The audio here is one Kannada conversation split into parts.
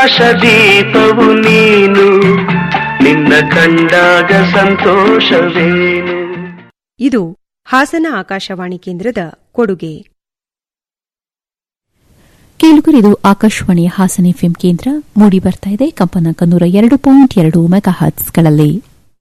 ಆಕಾಶ ದೀಪವು ನೀನು ನಿನ್ನ ಕಂಡಾಗ ಸಂತೋಷವೇನು ಇದು ಹಾಸನ ಆಕಾಶವಾಣಿ ಕೇಂದ್ರದ ಕೊಡುಗೆ ಕೇಳುಗರಿದು ಆಕಾಶವಾಣಿಯ ಹಾಸನ ಎಫ್ಎಂ ಕೇಂದ್ರ ಮೂಡಿ ಬರ್ತಾ ಇದೆ ಕಂಪನಾಂಕ ನೂರ ಎರಡು ಪಾಯಿಂಟ್ ಎರಡು ಮೆಗಾಹರ್ಟ್ಸ್ಗಳಲ್ಲಿ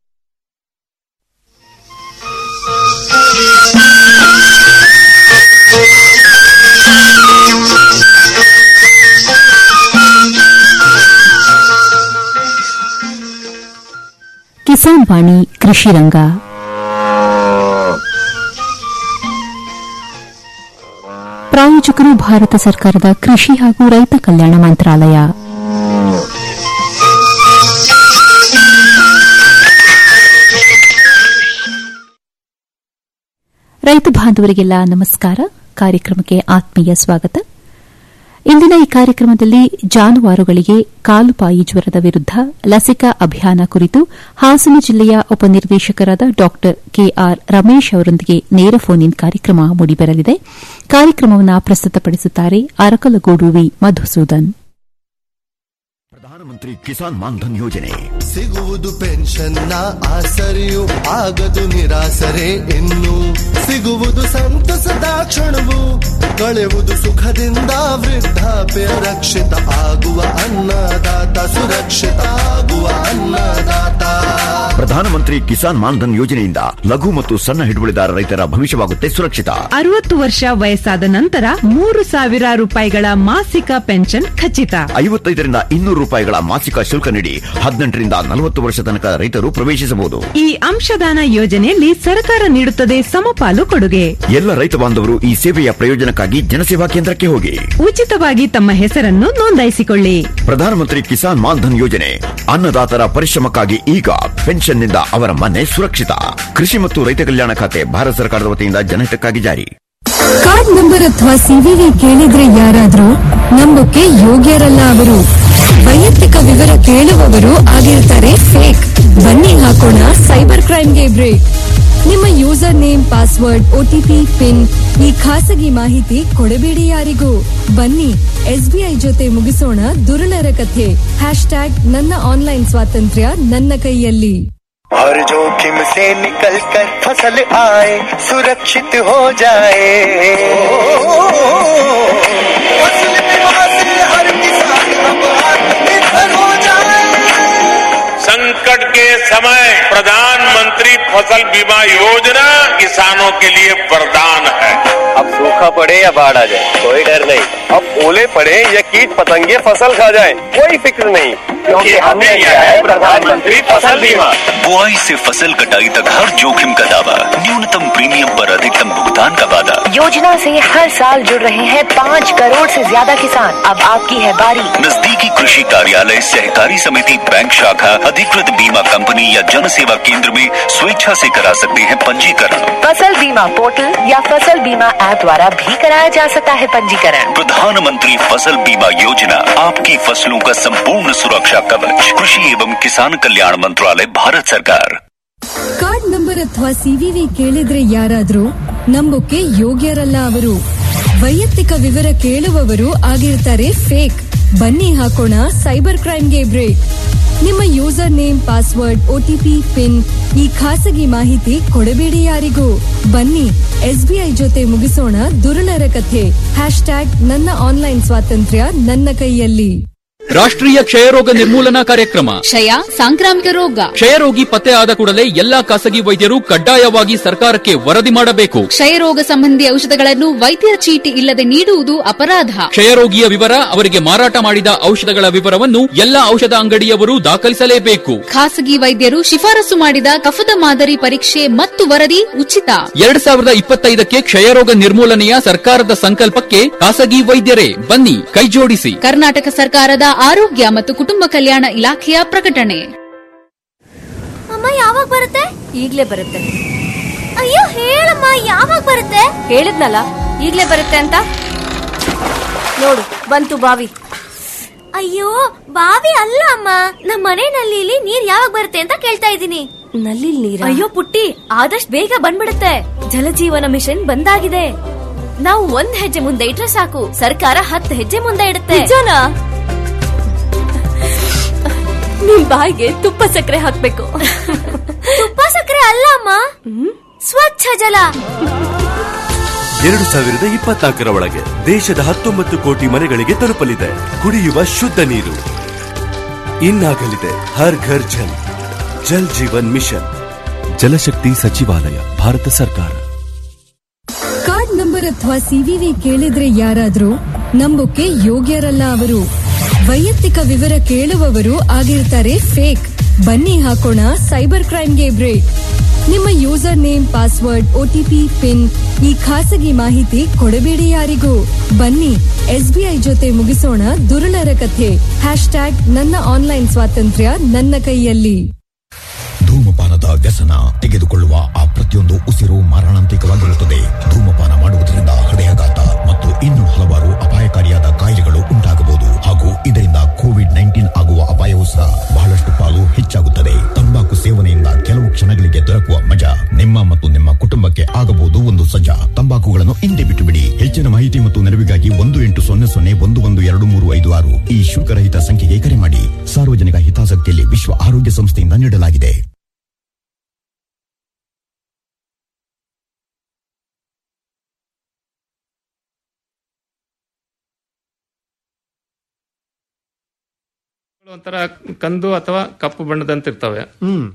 ಕಿಸಾನ್ ವಾಣಿ ಕೃಷಿ ರಂಗ ಪ್ರಾಯೋಜಕರು ಭಾರತ ಸರ್ಕಾರದ ಕೃಷಿ ಹಾಗೂ ರೈತ ಕಲ್ಯಾಣ ಮಂತ್ರಾಲಯ ರೈತ ಬಾಂಧವರಿಗೆಲ್ಲ ನಮಸ್ಕಾರ ಕಾರ್ಯಕ್ರಮಕ್ಕೆ ಆತ್ಮೀಯ ಸ್ವಾಗತ ಇಂದಿನ ಈ ಕಾರ್ಯಕ್ರಮದಲ್ಲಿ ಜಾನುವಾರುಗಳಿಗೆ ಕಾಲುಪಾಯಿ ಜ್ವರದ ವಿರುದ್ಧ ಲಸಿಕಾ ಅಭಿಯಾನ ಕುರಿತು ಹಾಸನ ಜಿಲ್ಲೆಯ ಉಪನಿರ್ದೇಶಕರಾದ ಡಾ ಕೆಆರ್ ರಮೇಶ್ ಅವರೊಂದಿಗೆ ನೇರ ಫೋನ್ ಇನ್ ಕಾರ್ಯಕ್ರಮ ಮೂಡಿಬರಲಿದೆ ಕಾರ್ಯಕ್ರಮವನ್ನು ಪ್ರಸ್ತುತಪಡಿಸುತ್ತಾರೆ ಅರಕಲಗೂಡು ವಿ ಮಧುಸೂದನ್ ಪ್ರಧಾನಮಂತ್ರಿ ಕಿಸಾನ್ ಮಾನ್ಧನ್ ಯೋಜನೆ ಸಿಗುವುದು ಪೆನ್ಷನ್ನ ಆಸರೆಯು ಆಗದು ನಿರಾಸರೆ ಇನ್ನು ಸಿಗುವುದು ಸಂತಸದ ಕ್ಷಣವು ಕಳೆವುದು ಸುಖದಿಂದ ವೃದ್ಧಾಪ್ಯ ರಕ್ಷಿತ ಆಗುವ ಅನ್ನದಾತ ಸುರಕ್ಷಿತ ಆಗುವ ಅನ್ನದಾತ ಪ್ರಧಾನಮಂತ್ರಿ ಕಿಸಾನ್ ಮಾನ್ಧನ್ ಯೋಜನೆಯಿಂದ ಲಘು ಮತ್ತು ಸಣ್ಣ ಹಿಡುವಳಿದಾರ ರೈತರ ಭವಿಷ್ಯವಾಗುತ್ತೆ ಸುರಕ್ಷಿತ ಅರವತ್ತು ವರ್ಷ ವಯಸ್ಸಾದ ನಂತರ ಮೂರು ಸಾವಿರ ರೂಪಾಯಿಗಳ ಮಾಸಿಕ ಪೆನ್ಷನ್ ಖಚಿತ ಐವತ್ತೈದರಿಂದ ಇನ್ನೂರು ರೂಪಾಯಿಗಳ ಮಾಸಿಕ ಶುಲ್ಕ ನೀಡಿ ಹದಿನೆಂಟರಿಂದ ನಲವತ್ತು ವರ್ಷ ತನಕ ರೈತರು ಪ್ರವೇಶಿಸಬಹುದು ಈ ಅಂಶದಾನ ಯೋಜನೆಯಲ್ಲಿ ಸರ್ಕಾರ ನೀಡುತ್ತದೆ ಸಮಪಾಲು ಕೊಡುಗೆ ಎಲ್ಲ ರೈತ ಬಾಂಧವರು ಈ ಸೇವೆಯ ಪ್ರಯೋಜನಕ್ಕಾಗಿ ಜನಸೇವಾ ಕೇಂದ್ರಕ್ಕೆ ಹೋಗಿ ಉಚಿತವಾಗಿ ತಮ್ಮ ಹೆಸರನ್ನು ನೋಂದಾಯಿಸಿಕೊಳ್ಳಿ ಪ್ರಧಾನಮಂತ್ರಿ ಕಿಸಾನ್ ಮಾನ್ಧನ್ ಯೋಜನೆ ಅನ್ನದಾತರ ಪರಿಶ್ರಮಕ್ಕಾಗಿ ಈಗ ಪೆನ್ಷನ್ನಿಂದ ಅವರ ಮನೆ ಸುರಕ್ಷಿತ ಕೃಷಿ ಮತ್ತು ರೈತ ಕಲ್ಯಾಣ ಖಾತೆ ಭಾರತ ಸರ್ಕಾರದ ವತಿಯಿಂದ ಜನಹಿತಕ್ಕಾಗಿ ಜಾರಿ ಕಾರ್ಡ್ ನಂಬರ್ ಅಥವಾ ಸಿವಿವಿ ಕೇಳಿದ್ರೆ ಯಾರಾದ್ರೂ ನಂಬಕ್ಕೆ ಯೋಗ್ಯರಲ್ಲ ಅವರು ವೈಯಕ್ತಿಕ ವಿವರ ಕೇಳುವವರು ಆಗಿರ್ತಾರೆ ಫೇಕ್ ಬನ್ನಿ ಹಾಕೋಣ ಸೈಬರ್ ಕ್ರೈಮ್ಗೆ ಬ್ರೇಕ್ ನಿಮ್ಮ user name password OTP PIN ಈ ಖಾಸಗಿ ಮಾಹಿತಿ ಕೊಡಬೇಡಿ ಯಾರಿಗೂ ಬನ್ನಿ ಎಸ್ಬಿಐ ಜೊತೆ ಮುಗಿಸೋಣ ದುರುಳರ ಕಥೆ ಹ್ಯಾಶ್ ಟ್ಯಾಗ್ ನನ್ನ ಆನ್ಲೈನ್ ಸ್ವಾತಂತ್ರ್ಯ ನನ್ನ ಕೈಯಲ್ಲಿ हर जोखिम से निकल कर फसल आए सुरक्षित हो जाए फसल बीमा से हर किसान अब आत्मनिर्भर हो जाए संकट के समय प्रधानमंत्री फसल बीमा योजना किसानों के लिए वरदान है अब सूखा पड़े या बाढ़ आ जाए कोई डर नहीं अब ओले पड़े या कीट पतंगे फसल खा जाए कोई फिक्र नहीं क्योंकि हमने लिया है प्रधानमंत्री फसल बीमा बुआई से फसल कटाई तक हर जोखिम का दावा न्यूनतम प्रीमियम पर अधिकतम भुगतान का वादा योजना से हर साल जुड़ रहे हैं पाँच करोड़ से ज्यादा किसान अब आपकी है बारी नजदीकी कृषि कार्यालय सहकारी समिति बैंक शाखा अधिकृत बीमा कंपनी या जन सेवा केंद्र में स्वेच्छा से करा सकते हैं पंजीकरण फसल बीमा पोर्टल या फसल बीमा ऐप द्वारा भी कराया जा सकता है पंजीकरण प्रधानमंत्री फसल बीमा योजना आपकी फसलों का संपूर्ण सुरक्षा कवच कृषि एवं किसान कल्याण मंत्रालय भारत सरकार ಕಾರ್ಡ್ ನಂಬರ್ ಅಥವಾ ಸಿವಿವಿ ಕೇಳಿದ್ರೆ ಯಾರಾದ್ರೂ ನಂಬಕ್ಕೆ ಯೋಗ್ಯರಲ್ಲ ಅವರು ವೈಯಕ್ತಿಕ ವಿವರ ಕೇಳುವವರು ಆಗಿರ್ತಾರೆ ಫೇಕ್ ಬನ್ನಿ ಹಾಕೋಣ ಸೈಬರ್ ಕ್ರೈಮ್ಗೆ ಬ್ರೇಕ್ ನಿಮ್ಮ user name password OTP PIN ಈ ಖಾಸಗಿ ಮಾಹಿತಿ ಕೊಡಬೇಡಿ ಯಾರಿಗೂ ಬನ್ನಿ ಎಸ್ಬಿಐ ಜೊತೆ ಮುಗಿಸೋಣ ದುರುಳರ ಕಥೆ ಹ್ಯಾಶ್ ಟ್ಯಾಗ್ ನನ್ನ ಆನ್ಲೈನ್ ಸ್ವಾತಂತ್ರ್ಯ ನನ್ನ ಕೈಯಲ್ಲಿ ರಾಷ್ಟ್ರೀಯ ಕ್ಷಯರೋಗ ನಿರ್ಮೂಲನಾ ಕಾರ್ಯಕ್ರಮ ಕ್ಷಯ ಸಾಂಕ್ರಾಮಿಕ ರೋಗ ಕ್ಷಯರೋಗಿ ಪತ್ತೆ ಆದ ಕೂಡಲೇ ಎಲ್ಲಾ ಖಾಸಗಿ ವೈದ್ಯರು ಕಡ್ಡಾಯವಾಗಿ ಸರ್ಕಾರಕ್ಕೆ ವರದಿ ಮಾಡಬೇಕು ಕ್ಷಯರೋಗ ಸಂಬಂಧಿ ಔಷಧಗಳನ್ನು ವೈದ್ಯರ ಚೀಟಿ ಇಲ್ಲದೆ ನೀಡುವುದು ಅಪರಾಧ ಕ್ಷಯರೋಗಿಯ ವಿವರ ಅವರಿಗೆ ಮಾರಾಟ ಮಾಡಿದ ಔಷಧಗಳ ವಿವರವನ್ನು ಎಲ್ಲಾ ಔಷಧ ಅಂಗಡಿಯವರು ದಾಖಲಿಸಲೇಬೇಕು ಖಾಸಗಿ ವೈದ್ಯರು ಶಿಫಾರಸು ಮಾಡಿದ ಕಫದ ಮಾದರಿ ಪರೀಕ್ಷೆ ಮತ್ತು ವರದಿ ಉಚಿತ ಎರಡ್ ಸಾವಿರದ ಇಪ್ಪತ್ತೈದಕ್ಕೆ ಕ್ಷಯರೋಗ ನಿರ್ಮೂಲನೆಯ ಸರ್ಕಾರದ ಸಂಕಲ್ಪಕ್ಕೆ ಖಾಸಗಿ ವೈದ್ಯರೇ ಬನ್ನಿ ಕೈಜೋಡಿಸಿ ಕರ್ನಾಟಕ ಸರ್ಕಾರದ ಆರೋಗ್ಯ ಮತ್ತು ಕುಟುಂಬ ಕಲ್ಯಾಣ ಇಲಾಖೆಯ ಪ್ರಕಟಣೆ ಅಮ್ಮ ಯಾವಾಗ ಬರುತ್ತೆ ಈಗ್ಲೇ ಬರುತ್ತೆ ಅಯ್ಯೋ ಹೇಳಮ್ಮ ಯಾವಾಗ ಬರುತ್ತೆ ಹೇಳಿದ್ನಲ್ಲ ಈಗ್ಲೇ ಬರುತ್ತೆ ಅಂತ ನೋಡು ಬಂತು ಬಾವಿ ಅಯ್ಯೋ ಬಾವಿ ಅಲ್ಲ ಅಮ್ಮ ನಮ್ಮ ಮನೆ ನಲ್ಲಿಲಿ ನೀರ್ ಯಾವಾಗ ಬರುತ್ತೆ ಅಂತ ಕೇಳ್ತಾ ಇದ್ದೀನಿ ನಲ್ಲಿ ನೀರ ಅಯ್ಯೋ ಪುಟ್ಟಿ ಆದಷ್ಟು ಬೇಗ ಬಂದ್ಬಿಡುತ್ತೆ ಜಲಜೀವನ ಮಿಷನ್ ಬಂದಾಗಿದೆ ನಾವು ಒಂದ್ ಹೆಜ್ಜೆ ಮುಂದೆ ಇಟ್ರೆ ಸಾಕು ಸರ್ಕಾರ ಹತ್ತು ಹೆಜ್ಜೆ ಮುಂದೆ ಇಡುತ್ತೆ ಬಾಯಿಗೆ ತುಪ್ಪ ಸಕ್ಕರೆ ಹಾಕ್ಬೇಕು ತುಪ್ಪ ಸಕ್ಕರೆ ಅಲ್ಲ ಅಮ್ಮ ಸ್ವಚ್ಛ ಜಲ ಎರಡು ಸಾವಿರದ ಇಪ್ಪತ್ನಾಲ್ಕರ ಒಳಗೆ ದೇಶದ ಹತ್ತೊಂಬತ್ತು ಕೋಟಿ ಮನೆಗಳಿಗೆ ತಲುಪಲಿದೆ ಕುಡಿಯುವ ಶುದ್ಧ ನೀರು ಇನ್ನಾಗಲಿದೆ ಹರ್ ಘರ್ ಜಲ್ ಜಲ್ ಜೀವನ್ ಮಿಷನ್ ಜಲಶಕ್ತಿ ಸಚಿವಾಲಯ ಭಾರತ ಸರ್ಕಾರ ಕಾರ್ಡ್ ನಂಬರ್ ಅಥವಾ ಸಿವಿವಿ ಕೇಳಿದ್ರೆ ಯಾರಾದ್ರೂ ನಂಬೋಕೆ ಯೋಗ್ಯರಲ್ಲ ಅವರು ವೈಯಕ್ತಿಕ ವಿವರ ಕೇಳುವವರು ಆಗಿರ್ತಾರೆ ಫೇಕ್ ಬನ್ನಿ ಹಾಕೋಣ ಸೈಬರ್ ಕ್ರೈಮ್ಗೆ ಬ್ರೇಕ್ ನಿಮ್ಮ user name password OTP PIN ಈ ಖಾಸಗಿ ಮಾಹಿತಿ ಕೊಡಬೇಡಿ ಯಾರಿಗೂ ಬನ್ನಿ ಎಸ್ಬಿಐ ಜೊತೆ ಮುಗಿಸೋಣ ದುರುಳರ ಕಥೆ ಹ್ಯಾಶ್ ಟ್ಯಾಗ್ ನನ್ನ ಆನ್ಲೈನ್ ಸ್ವಾತಂತ್ರ್ಯ ನನ್ನ ಕೈಯಲ್ಲಿ ಧೂಮಪಾನದ ವ್ಯಸನ ತೆಗೆದುಕೊಳ್ಳುವ ಆ ಪ್ರತಿಯೊಂದು ಉಸಿರು ಮಾರಣಾಂತಿಕವಾಗಿರುತ್ತದೆ ಧೂಮಪಾನ ಮಾಡುವುದರಿಂದ ಹೃದಯಾಘಾತ ಮತ್ತು ಇನ್ನೂ ಹಲವಾರು ಅಪಾಯಕಾರಿಯಾದ ಕಾಯಿಲೆಗಳು ಉಂಟಾಗಬಹುದು ಹಾಗೂ ಇದರಿಂದ ಕೋವಿಡ್ ನೈನ್ಟೀನ್ ಆಗುವ ಅಪಾಯವೂ ಸಹ ಬಹಳಷ್ಟು ಪಾಲು ಹೆಚ್ಚಾಗುತ್ತದೆ ತಂಬಾಕು ಸೇವನೆಯಿಂದ ಕೆಲವು ಕ್ಷಣಗಳಿಗೆ ದೊರಕುವ ಮಜಾ ನಿಮ್ಮ ಮತ್ತು ನಿಮ್ಮ ಕುಟುಂಬಕ್ಕೆ ಆಗಬಹುದು ಒಂದು ಸಜ್ಜಾ ತಂಬಾಕುಗಳನ್ನು ಹಿಂದೆ ಬಿಟ್ಟು ಬಿಡಿ ಹೆಚ್ಚಿನ ಮಾಹಿತಿ ಮತ್ತು ನೆರವಿಗಾಗಿ ಒಂದು ಎಂಟು ಸೊನ್ನೆ ಸೊನ್ನೆ ಒಂದು ಒಂದು ಎರಡು ಮೂರು ಐದು ಆರು ಈ ಶುಲ್ಕರಹಿತ ಸಂಖ್ಯೆಗೆ ಕರೆ ಮಾಡಿ ಸಾರ್ವಜನಿಕ ಹಿತಾಸಕ್ತಿಯಲ್ಲಿ ವಿಶ್ವ ಆರೋಗ್ಯ ಸಂಸ್ಥೆಯಿಂದ ನೀಡಲಾಗಿದೆ ಒಂಥರ ಕಂದು ಅಥವಾ ಕಪ್ಪು ಬಣ್ಣದಂತ ಇರ್ತವೆ ಹ್ಮ್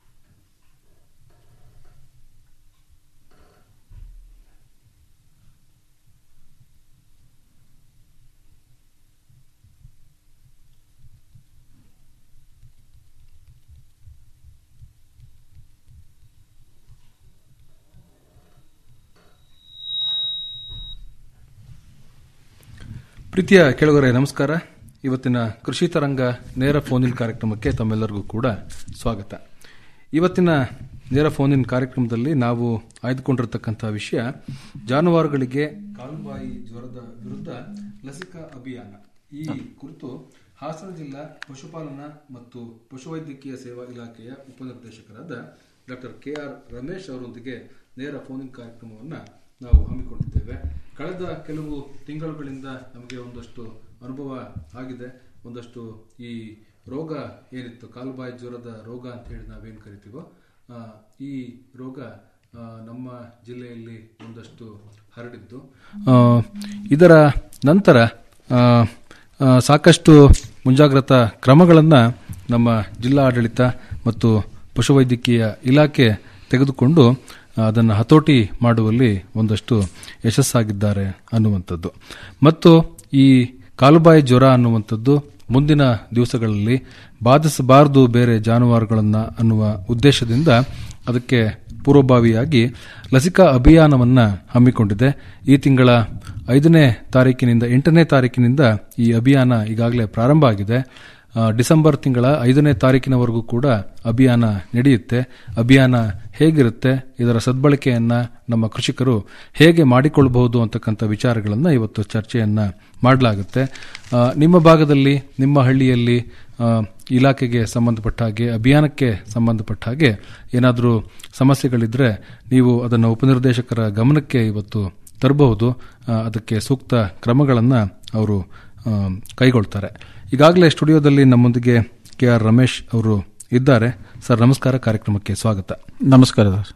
ಪ್ರೀತಿಯ ಕೆಳಗರೆ ನಮಸ್ಕಾರ ಇವತ್ತಿನ ಕೃಷಿ ತರಂಗ ನೇರ ಫೋನಿನ್ ಕಾರ್ಯಕ್ರಮಕ್ಕೆ ತಮ್ಮೆಲ್ಲರಿಗೂ ಕೂಡ ಸ್ವಾಗತ ಇವತ್ತಿನ ನೇರ ಫೋನಿನ್ ಕಾರ್ಯಕ್ರಮದಲ್ಲಿ ನಾವು ಆಯ್ದುಕೊಂಡಿರತಕ್ಕಂಥ ವಿಷಯ ಜಾನುವಾರುಗಳಿಗೆ ಕಾಲುಬಾಯಿ ಜ್ವರದ ವಿರುದ್ಧ ಲಸಿಕಾ ಅಭಿಯಾನ ಈ ಕುರಿತು ಹಾಸನ ಜಿಲ್ಲಾ ಪಶುಪಾಲನಾ ಮತ್ತು ಪಶುವೈದ್ಯಕೀಯ ಸೇವಾ ಇಲಾಖೆಯ ಉಪನಿರ್ದೇಶಕರಾದ ಡಾಕ್ಟರ್ ಕೆ ಆರ್ ರಮೇಶ್ ಅವರೊಂದಿಗೆ ನೇರ ಫೋನಿನ್ ಕಾರ್ಯಕ್ರಮವನ್ನು ನಾವು ಹಮ್ಮಿಕೊಂಡಿದ್ದೇವೆ ಕಳೆದ ಕೆಲವು ತಿಂಗಳುಗಳಿಂದ ನಮಗೆ ಒಂದಷ್ಟು ಅನುಭವ ಆಗಿದೆ ಒಂದಷ್ಟು ಈ ರೋಗ ಏನಿತ್ತು ಕಾಲುಬಾಯಿ ಜ್ವರದ ರೋಗ ಅಂತ ಹೇಳಿ ನಾವೇನು ಕರಿತೀವೋ ಆ, ಈ ರೋಗ ಆ, ನಮ್ಮ ಜಿಲ್ಲೆಯಲ್ಲಿ ಒಂದಷ್ಟು ಹರಡಿದ್ದು ಆ, ಇದರ ನಂತರ ಆ, ಆ, ಸಾಕಷ್ಟು ಮುಂಜಾಗ್ರತಾ ಕ್ರಮಗಳನ್ನು ನಮ್ಮ ಜಿಲ್ಲಾ ಆಡಳಿತ ಮತ್ತು ಪಶುವೈದ್ಯಕೀಯ ಇಲಾಖೆ ತೆಗೆದುಕೊಂಡು ಅದನ್ನು ಹತೋಟಿ ಮಾಡುವಲ್ಲಿ ಒಂದಷ್ಟು ಯಶಸ್ಸಾಗಿದ್ದಾರೆ ಅನ್ನುವಂಥದ್ದು ಮತ್ತು ಈ ಕಾಲುಬಾಯಿ ಜ್ವರ ಅನ್ನುವಂಥದ್ದು ಮುಂದಿನ ದಿವಸಗಳಲ್ಲಿ ಬಾಧಿಸಬಾರದು ಬೇರೆ ಜಾನುವಾರುಗಳನ್ನು ಅನ್ನುವ ಉದ್ದೇಶದಿಂದ ಅದಕ್ಕೆ ಪೂರ್ವಭಾವಿಯಾಗಿ ಲಸಿಕಾ ಅಭಿಯಾನವನ್ನು ಹಮ್ಮಿಕೊಂಡಿದೆ ಈ ತಿಂಗಳ ಐದನೇ ತಾರೀಕಿನಿಂದ ಎಂಟನೇ ತಾರೀಕಿನಿಂದ ಈ ಅಭಿಯಾನ ಈಗಾಗಲೇ ಪ್ರಾರಂಭ ಆಗಿದೆ ಆ, ಡಿಸೆಂಬರ್ ತಿಂಗಳ ಐದನೇ ತಾರೀಕಿನವರೆಗೂ ಕೂಡ ಅಭಿಯಾನ ನಡೆಯುತ್ತೆ ಅಭಿಯಾನ ಹೇಗಿರುತ್ತೆ ಇದರ ಸದ್ಬಳಕೆಯನ್ನ ನಮ್ಮ ಕೃಷಿಕರು ಹೇಗೆ ಮಾಡಿಕೊಳ್ಳಬಹುದು ಅಂತಕ್ಕಂಥ ವಿಚಾರಗಳನ್ನು ಇವತ್ತು ಚರ್ಚೆಯನ್ನ ಮಾಡಲಾಗುತ್ತೆ ಆ, ನಿಮ್ಮ ಭಾಗದಲ್ಲಿ ನಿಮ್ಮ ಹಳ್ಳಿಯಲ್ಲಿ ಆ, ಇಲಾಖೆಗೆ ಸಂಬಂಧಪಟ್ಟ ಹಾಗೆ ಅಭಿಯಾನಕ್ಕೆ ಸಂಬಂಧಪಟ್ಟ ಹಾಗೆ ಏನಾದರೂ ಸಮಸ್ಯೆಗಳಿದ್ರೆ ನೀವು ಅದನ್ನು ಉಪನಿರ್ದೇಶಕರ ಗಮನಕ್ಕೆ ಇವತ್ತು ತರಬಹುದು ಆ, ಅದಕ್ಕೆ ಸೂಕ್ತ ಕ್ರಮಗಳನ್ನು ಅವರು ಆ, ಕೈಗೊಳ್ತಾರೆ ಈಗಾಗಲೇ ಸ್ಟುಡಿಯೋದಲ್ಲಿ ನಮ್ಮೊಂದಿಗೆ ಕೆ ಆರ್ ರಮೇಶ್ ಅವರು ಇದ್ದಾರೆ ಸರ್ ನಮಸ್ಕಾರ ಕಾರ್ಯಕ್ರಮಕ್ಕೆ ಸ್ವಾಗತ ನಮಸ್ಕಾರ ಸರ್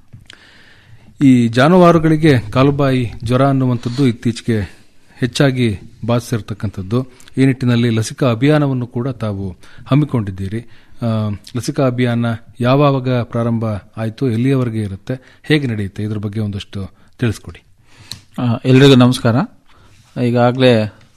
ಈ ಜಾನುವಾರುಗಳಿಗೆ ಕಾಲುಬಾಯಿ ಜ್ವರ ಅನ್ನುವಂಥದ್ದು ಇತ್ತೀಚೆಗೆ ಹೆಚ್ಚಾಗಿ ಬಾಧಿಸಿರ್ತಕ್ಕಂಥದ್ದು ಈ ನಿಟ್ಟಿನಲ್ಲಿ ಲಸಿಕಾ ಅಭಿಯಾನವನ್ನು ಕೂಡ ತಾವು ಹಮ್ಮಿಕೊಂಡಿದ್ದೀರಿ ಆ, ಲಸಿಕಾ ಅಭಿಯಾನ ಯಾವಾಗ ಪ್ರಾರಂಭ ಆಯಿತು ಎಲ್ಲಿಯವರೆಗೆ ಇರುತ್ತೆ ಹೇಗೆ ನಡೆಯುತ್ತೆ ಇದ್ರ ಬಗ್ಗೆ ಒಂದಷ್ಟು ತಿಳಿಸ್ಕೊಡಿ ಆ, ಎಲ್ರಿಗೂ ನಮಸ್ಕಾರ ಈಗಾಗಲೇ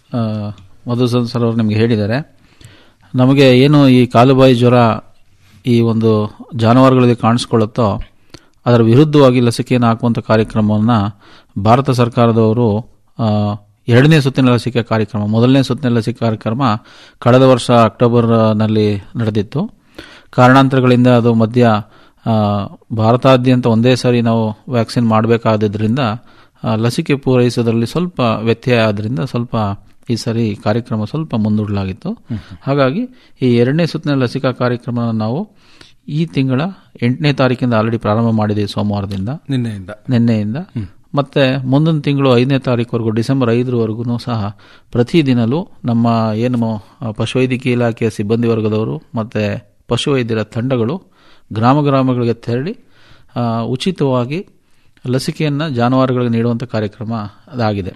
ಮಧುಸೂದನ್ ಸರ್ ಅವರು ನಿಮಗೆ ಹೇಳಿದ್ದಾರೆ ನಮಗೆ ಏನು ಈ ಕಾಲುಬಾಯಿ ಜ್ವರ ಈ ಒಂದು ಜಾನುವಾರುಗಳಿಗೆ ಕಾಣಿಸ್ಕೊಳ್ಳುತ್ತೋ ಅದರ ವಿರುದ್ಧವಾಗಿ ಲಸಿಕೆಯನ್ನು ಹಾಕುವಂಥ ಕಾರ್ಯಕ್ರಮವನ್ನು ಭಾರತ ಸರ್ಕಾರದವರು ಆ, ಎರಡನೇ ಸುತ್ತಿನ ಲಸಿಕೆ ಕಾರ್ಯಕ್ರಮ ಮೊದಲನೇ ಸುತ್ತಿನ ಲಸಿಕೆ ಕಾರ್ಯಕ್ರಮ ಕಳೆದ ವರ್ಷ ಅಕ್ಟೋಬರ್ನಲ್ಲಿ ನಡೆದಿತ್ತು ಕಾರಣಾಂತರಗಳಿಂದ ಅದು ಮಧ್ಯ ಆ, ಭಾರತಾದ್ಯಂತ ಒಂದೇ ಸಾರಿ ನಾವು ವ್ಯಾಕ್ಸಿನ್ ಮಾಡಬೇಕಾದ್ದರಿಂದ ಲಸಿಕೆ ಪೂರೈಸೋದ್ರಲ್ಲಿ ಸ್ವಲ್ಪ ವ್ಯತ್ಯಯ ಆದ್ದರಿಂದ ಸ್ವಲ್ಪ ಈ ಸರಿ ಕಾರ್ಯಕ್ರಮ ಸ್ವಲ್ಪ ಮುಂದೂಡಲಾಗಿತ್ತು ಹಾಗಾಗಿ ಈ ಎರಡನೇ ಸುತ್ತಿನ ಲಸಿಕಾ ಕಾರ್ಯಕ್ರಮ ನಾವು ಈ ತಿಂಗಳ ಎಂಟನೇ ತಾರೀಕಿಂದ ಆಲ್ರೆಡಿ ಪ್ರಾರಂಭ ಮಾಡಿದ್ದೀವಿ ಸೋಮವಾರದಿಂದ ನಿನ್ನೆಯಿಂದ ನಿನ್ನೆಯಿಂದ ಮತ್ತೆ ಮುಂದಿನ ತಿಂಗಳು ಐದನೇ ತಾರೀಕುವರೆಗೂ ಡಿಸೆಂಬರ್ ಐದರವರೆಗೂ ಸಹ ಪ್ರತಿದಿನಲೂ ನಮ್ಮ ಏನು ಆ, ಪಶುವೈದ್ಯಕೀಯ ಇಲಾಖೆಯ ಸಿಬ್ಬಂದಿ ವರ್ಗದವರು ಮತ್ತೆ ಪಶುವೈದ್ಯರ ತಂಡಗಳು ಗ್ರಾಮ ಗ್ರಾಮಗಳಿಗೆ ತೆರಳಿ ಆ, ಉಚಿತವಾಗಿ ಲಸಿಕೆಯನ್ನು ಜಾನುವಾರುಗಳಿಗೆ ನೀಡುವಂಥ ಕಾರ್ಯಕ್ರಮ ಅದಾಗಿದೆ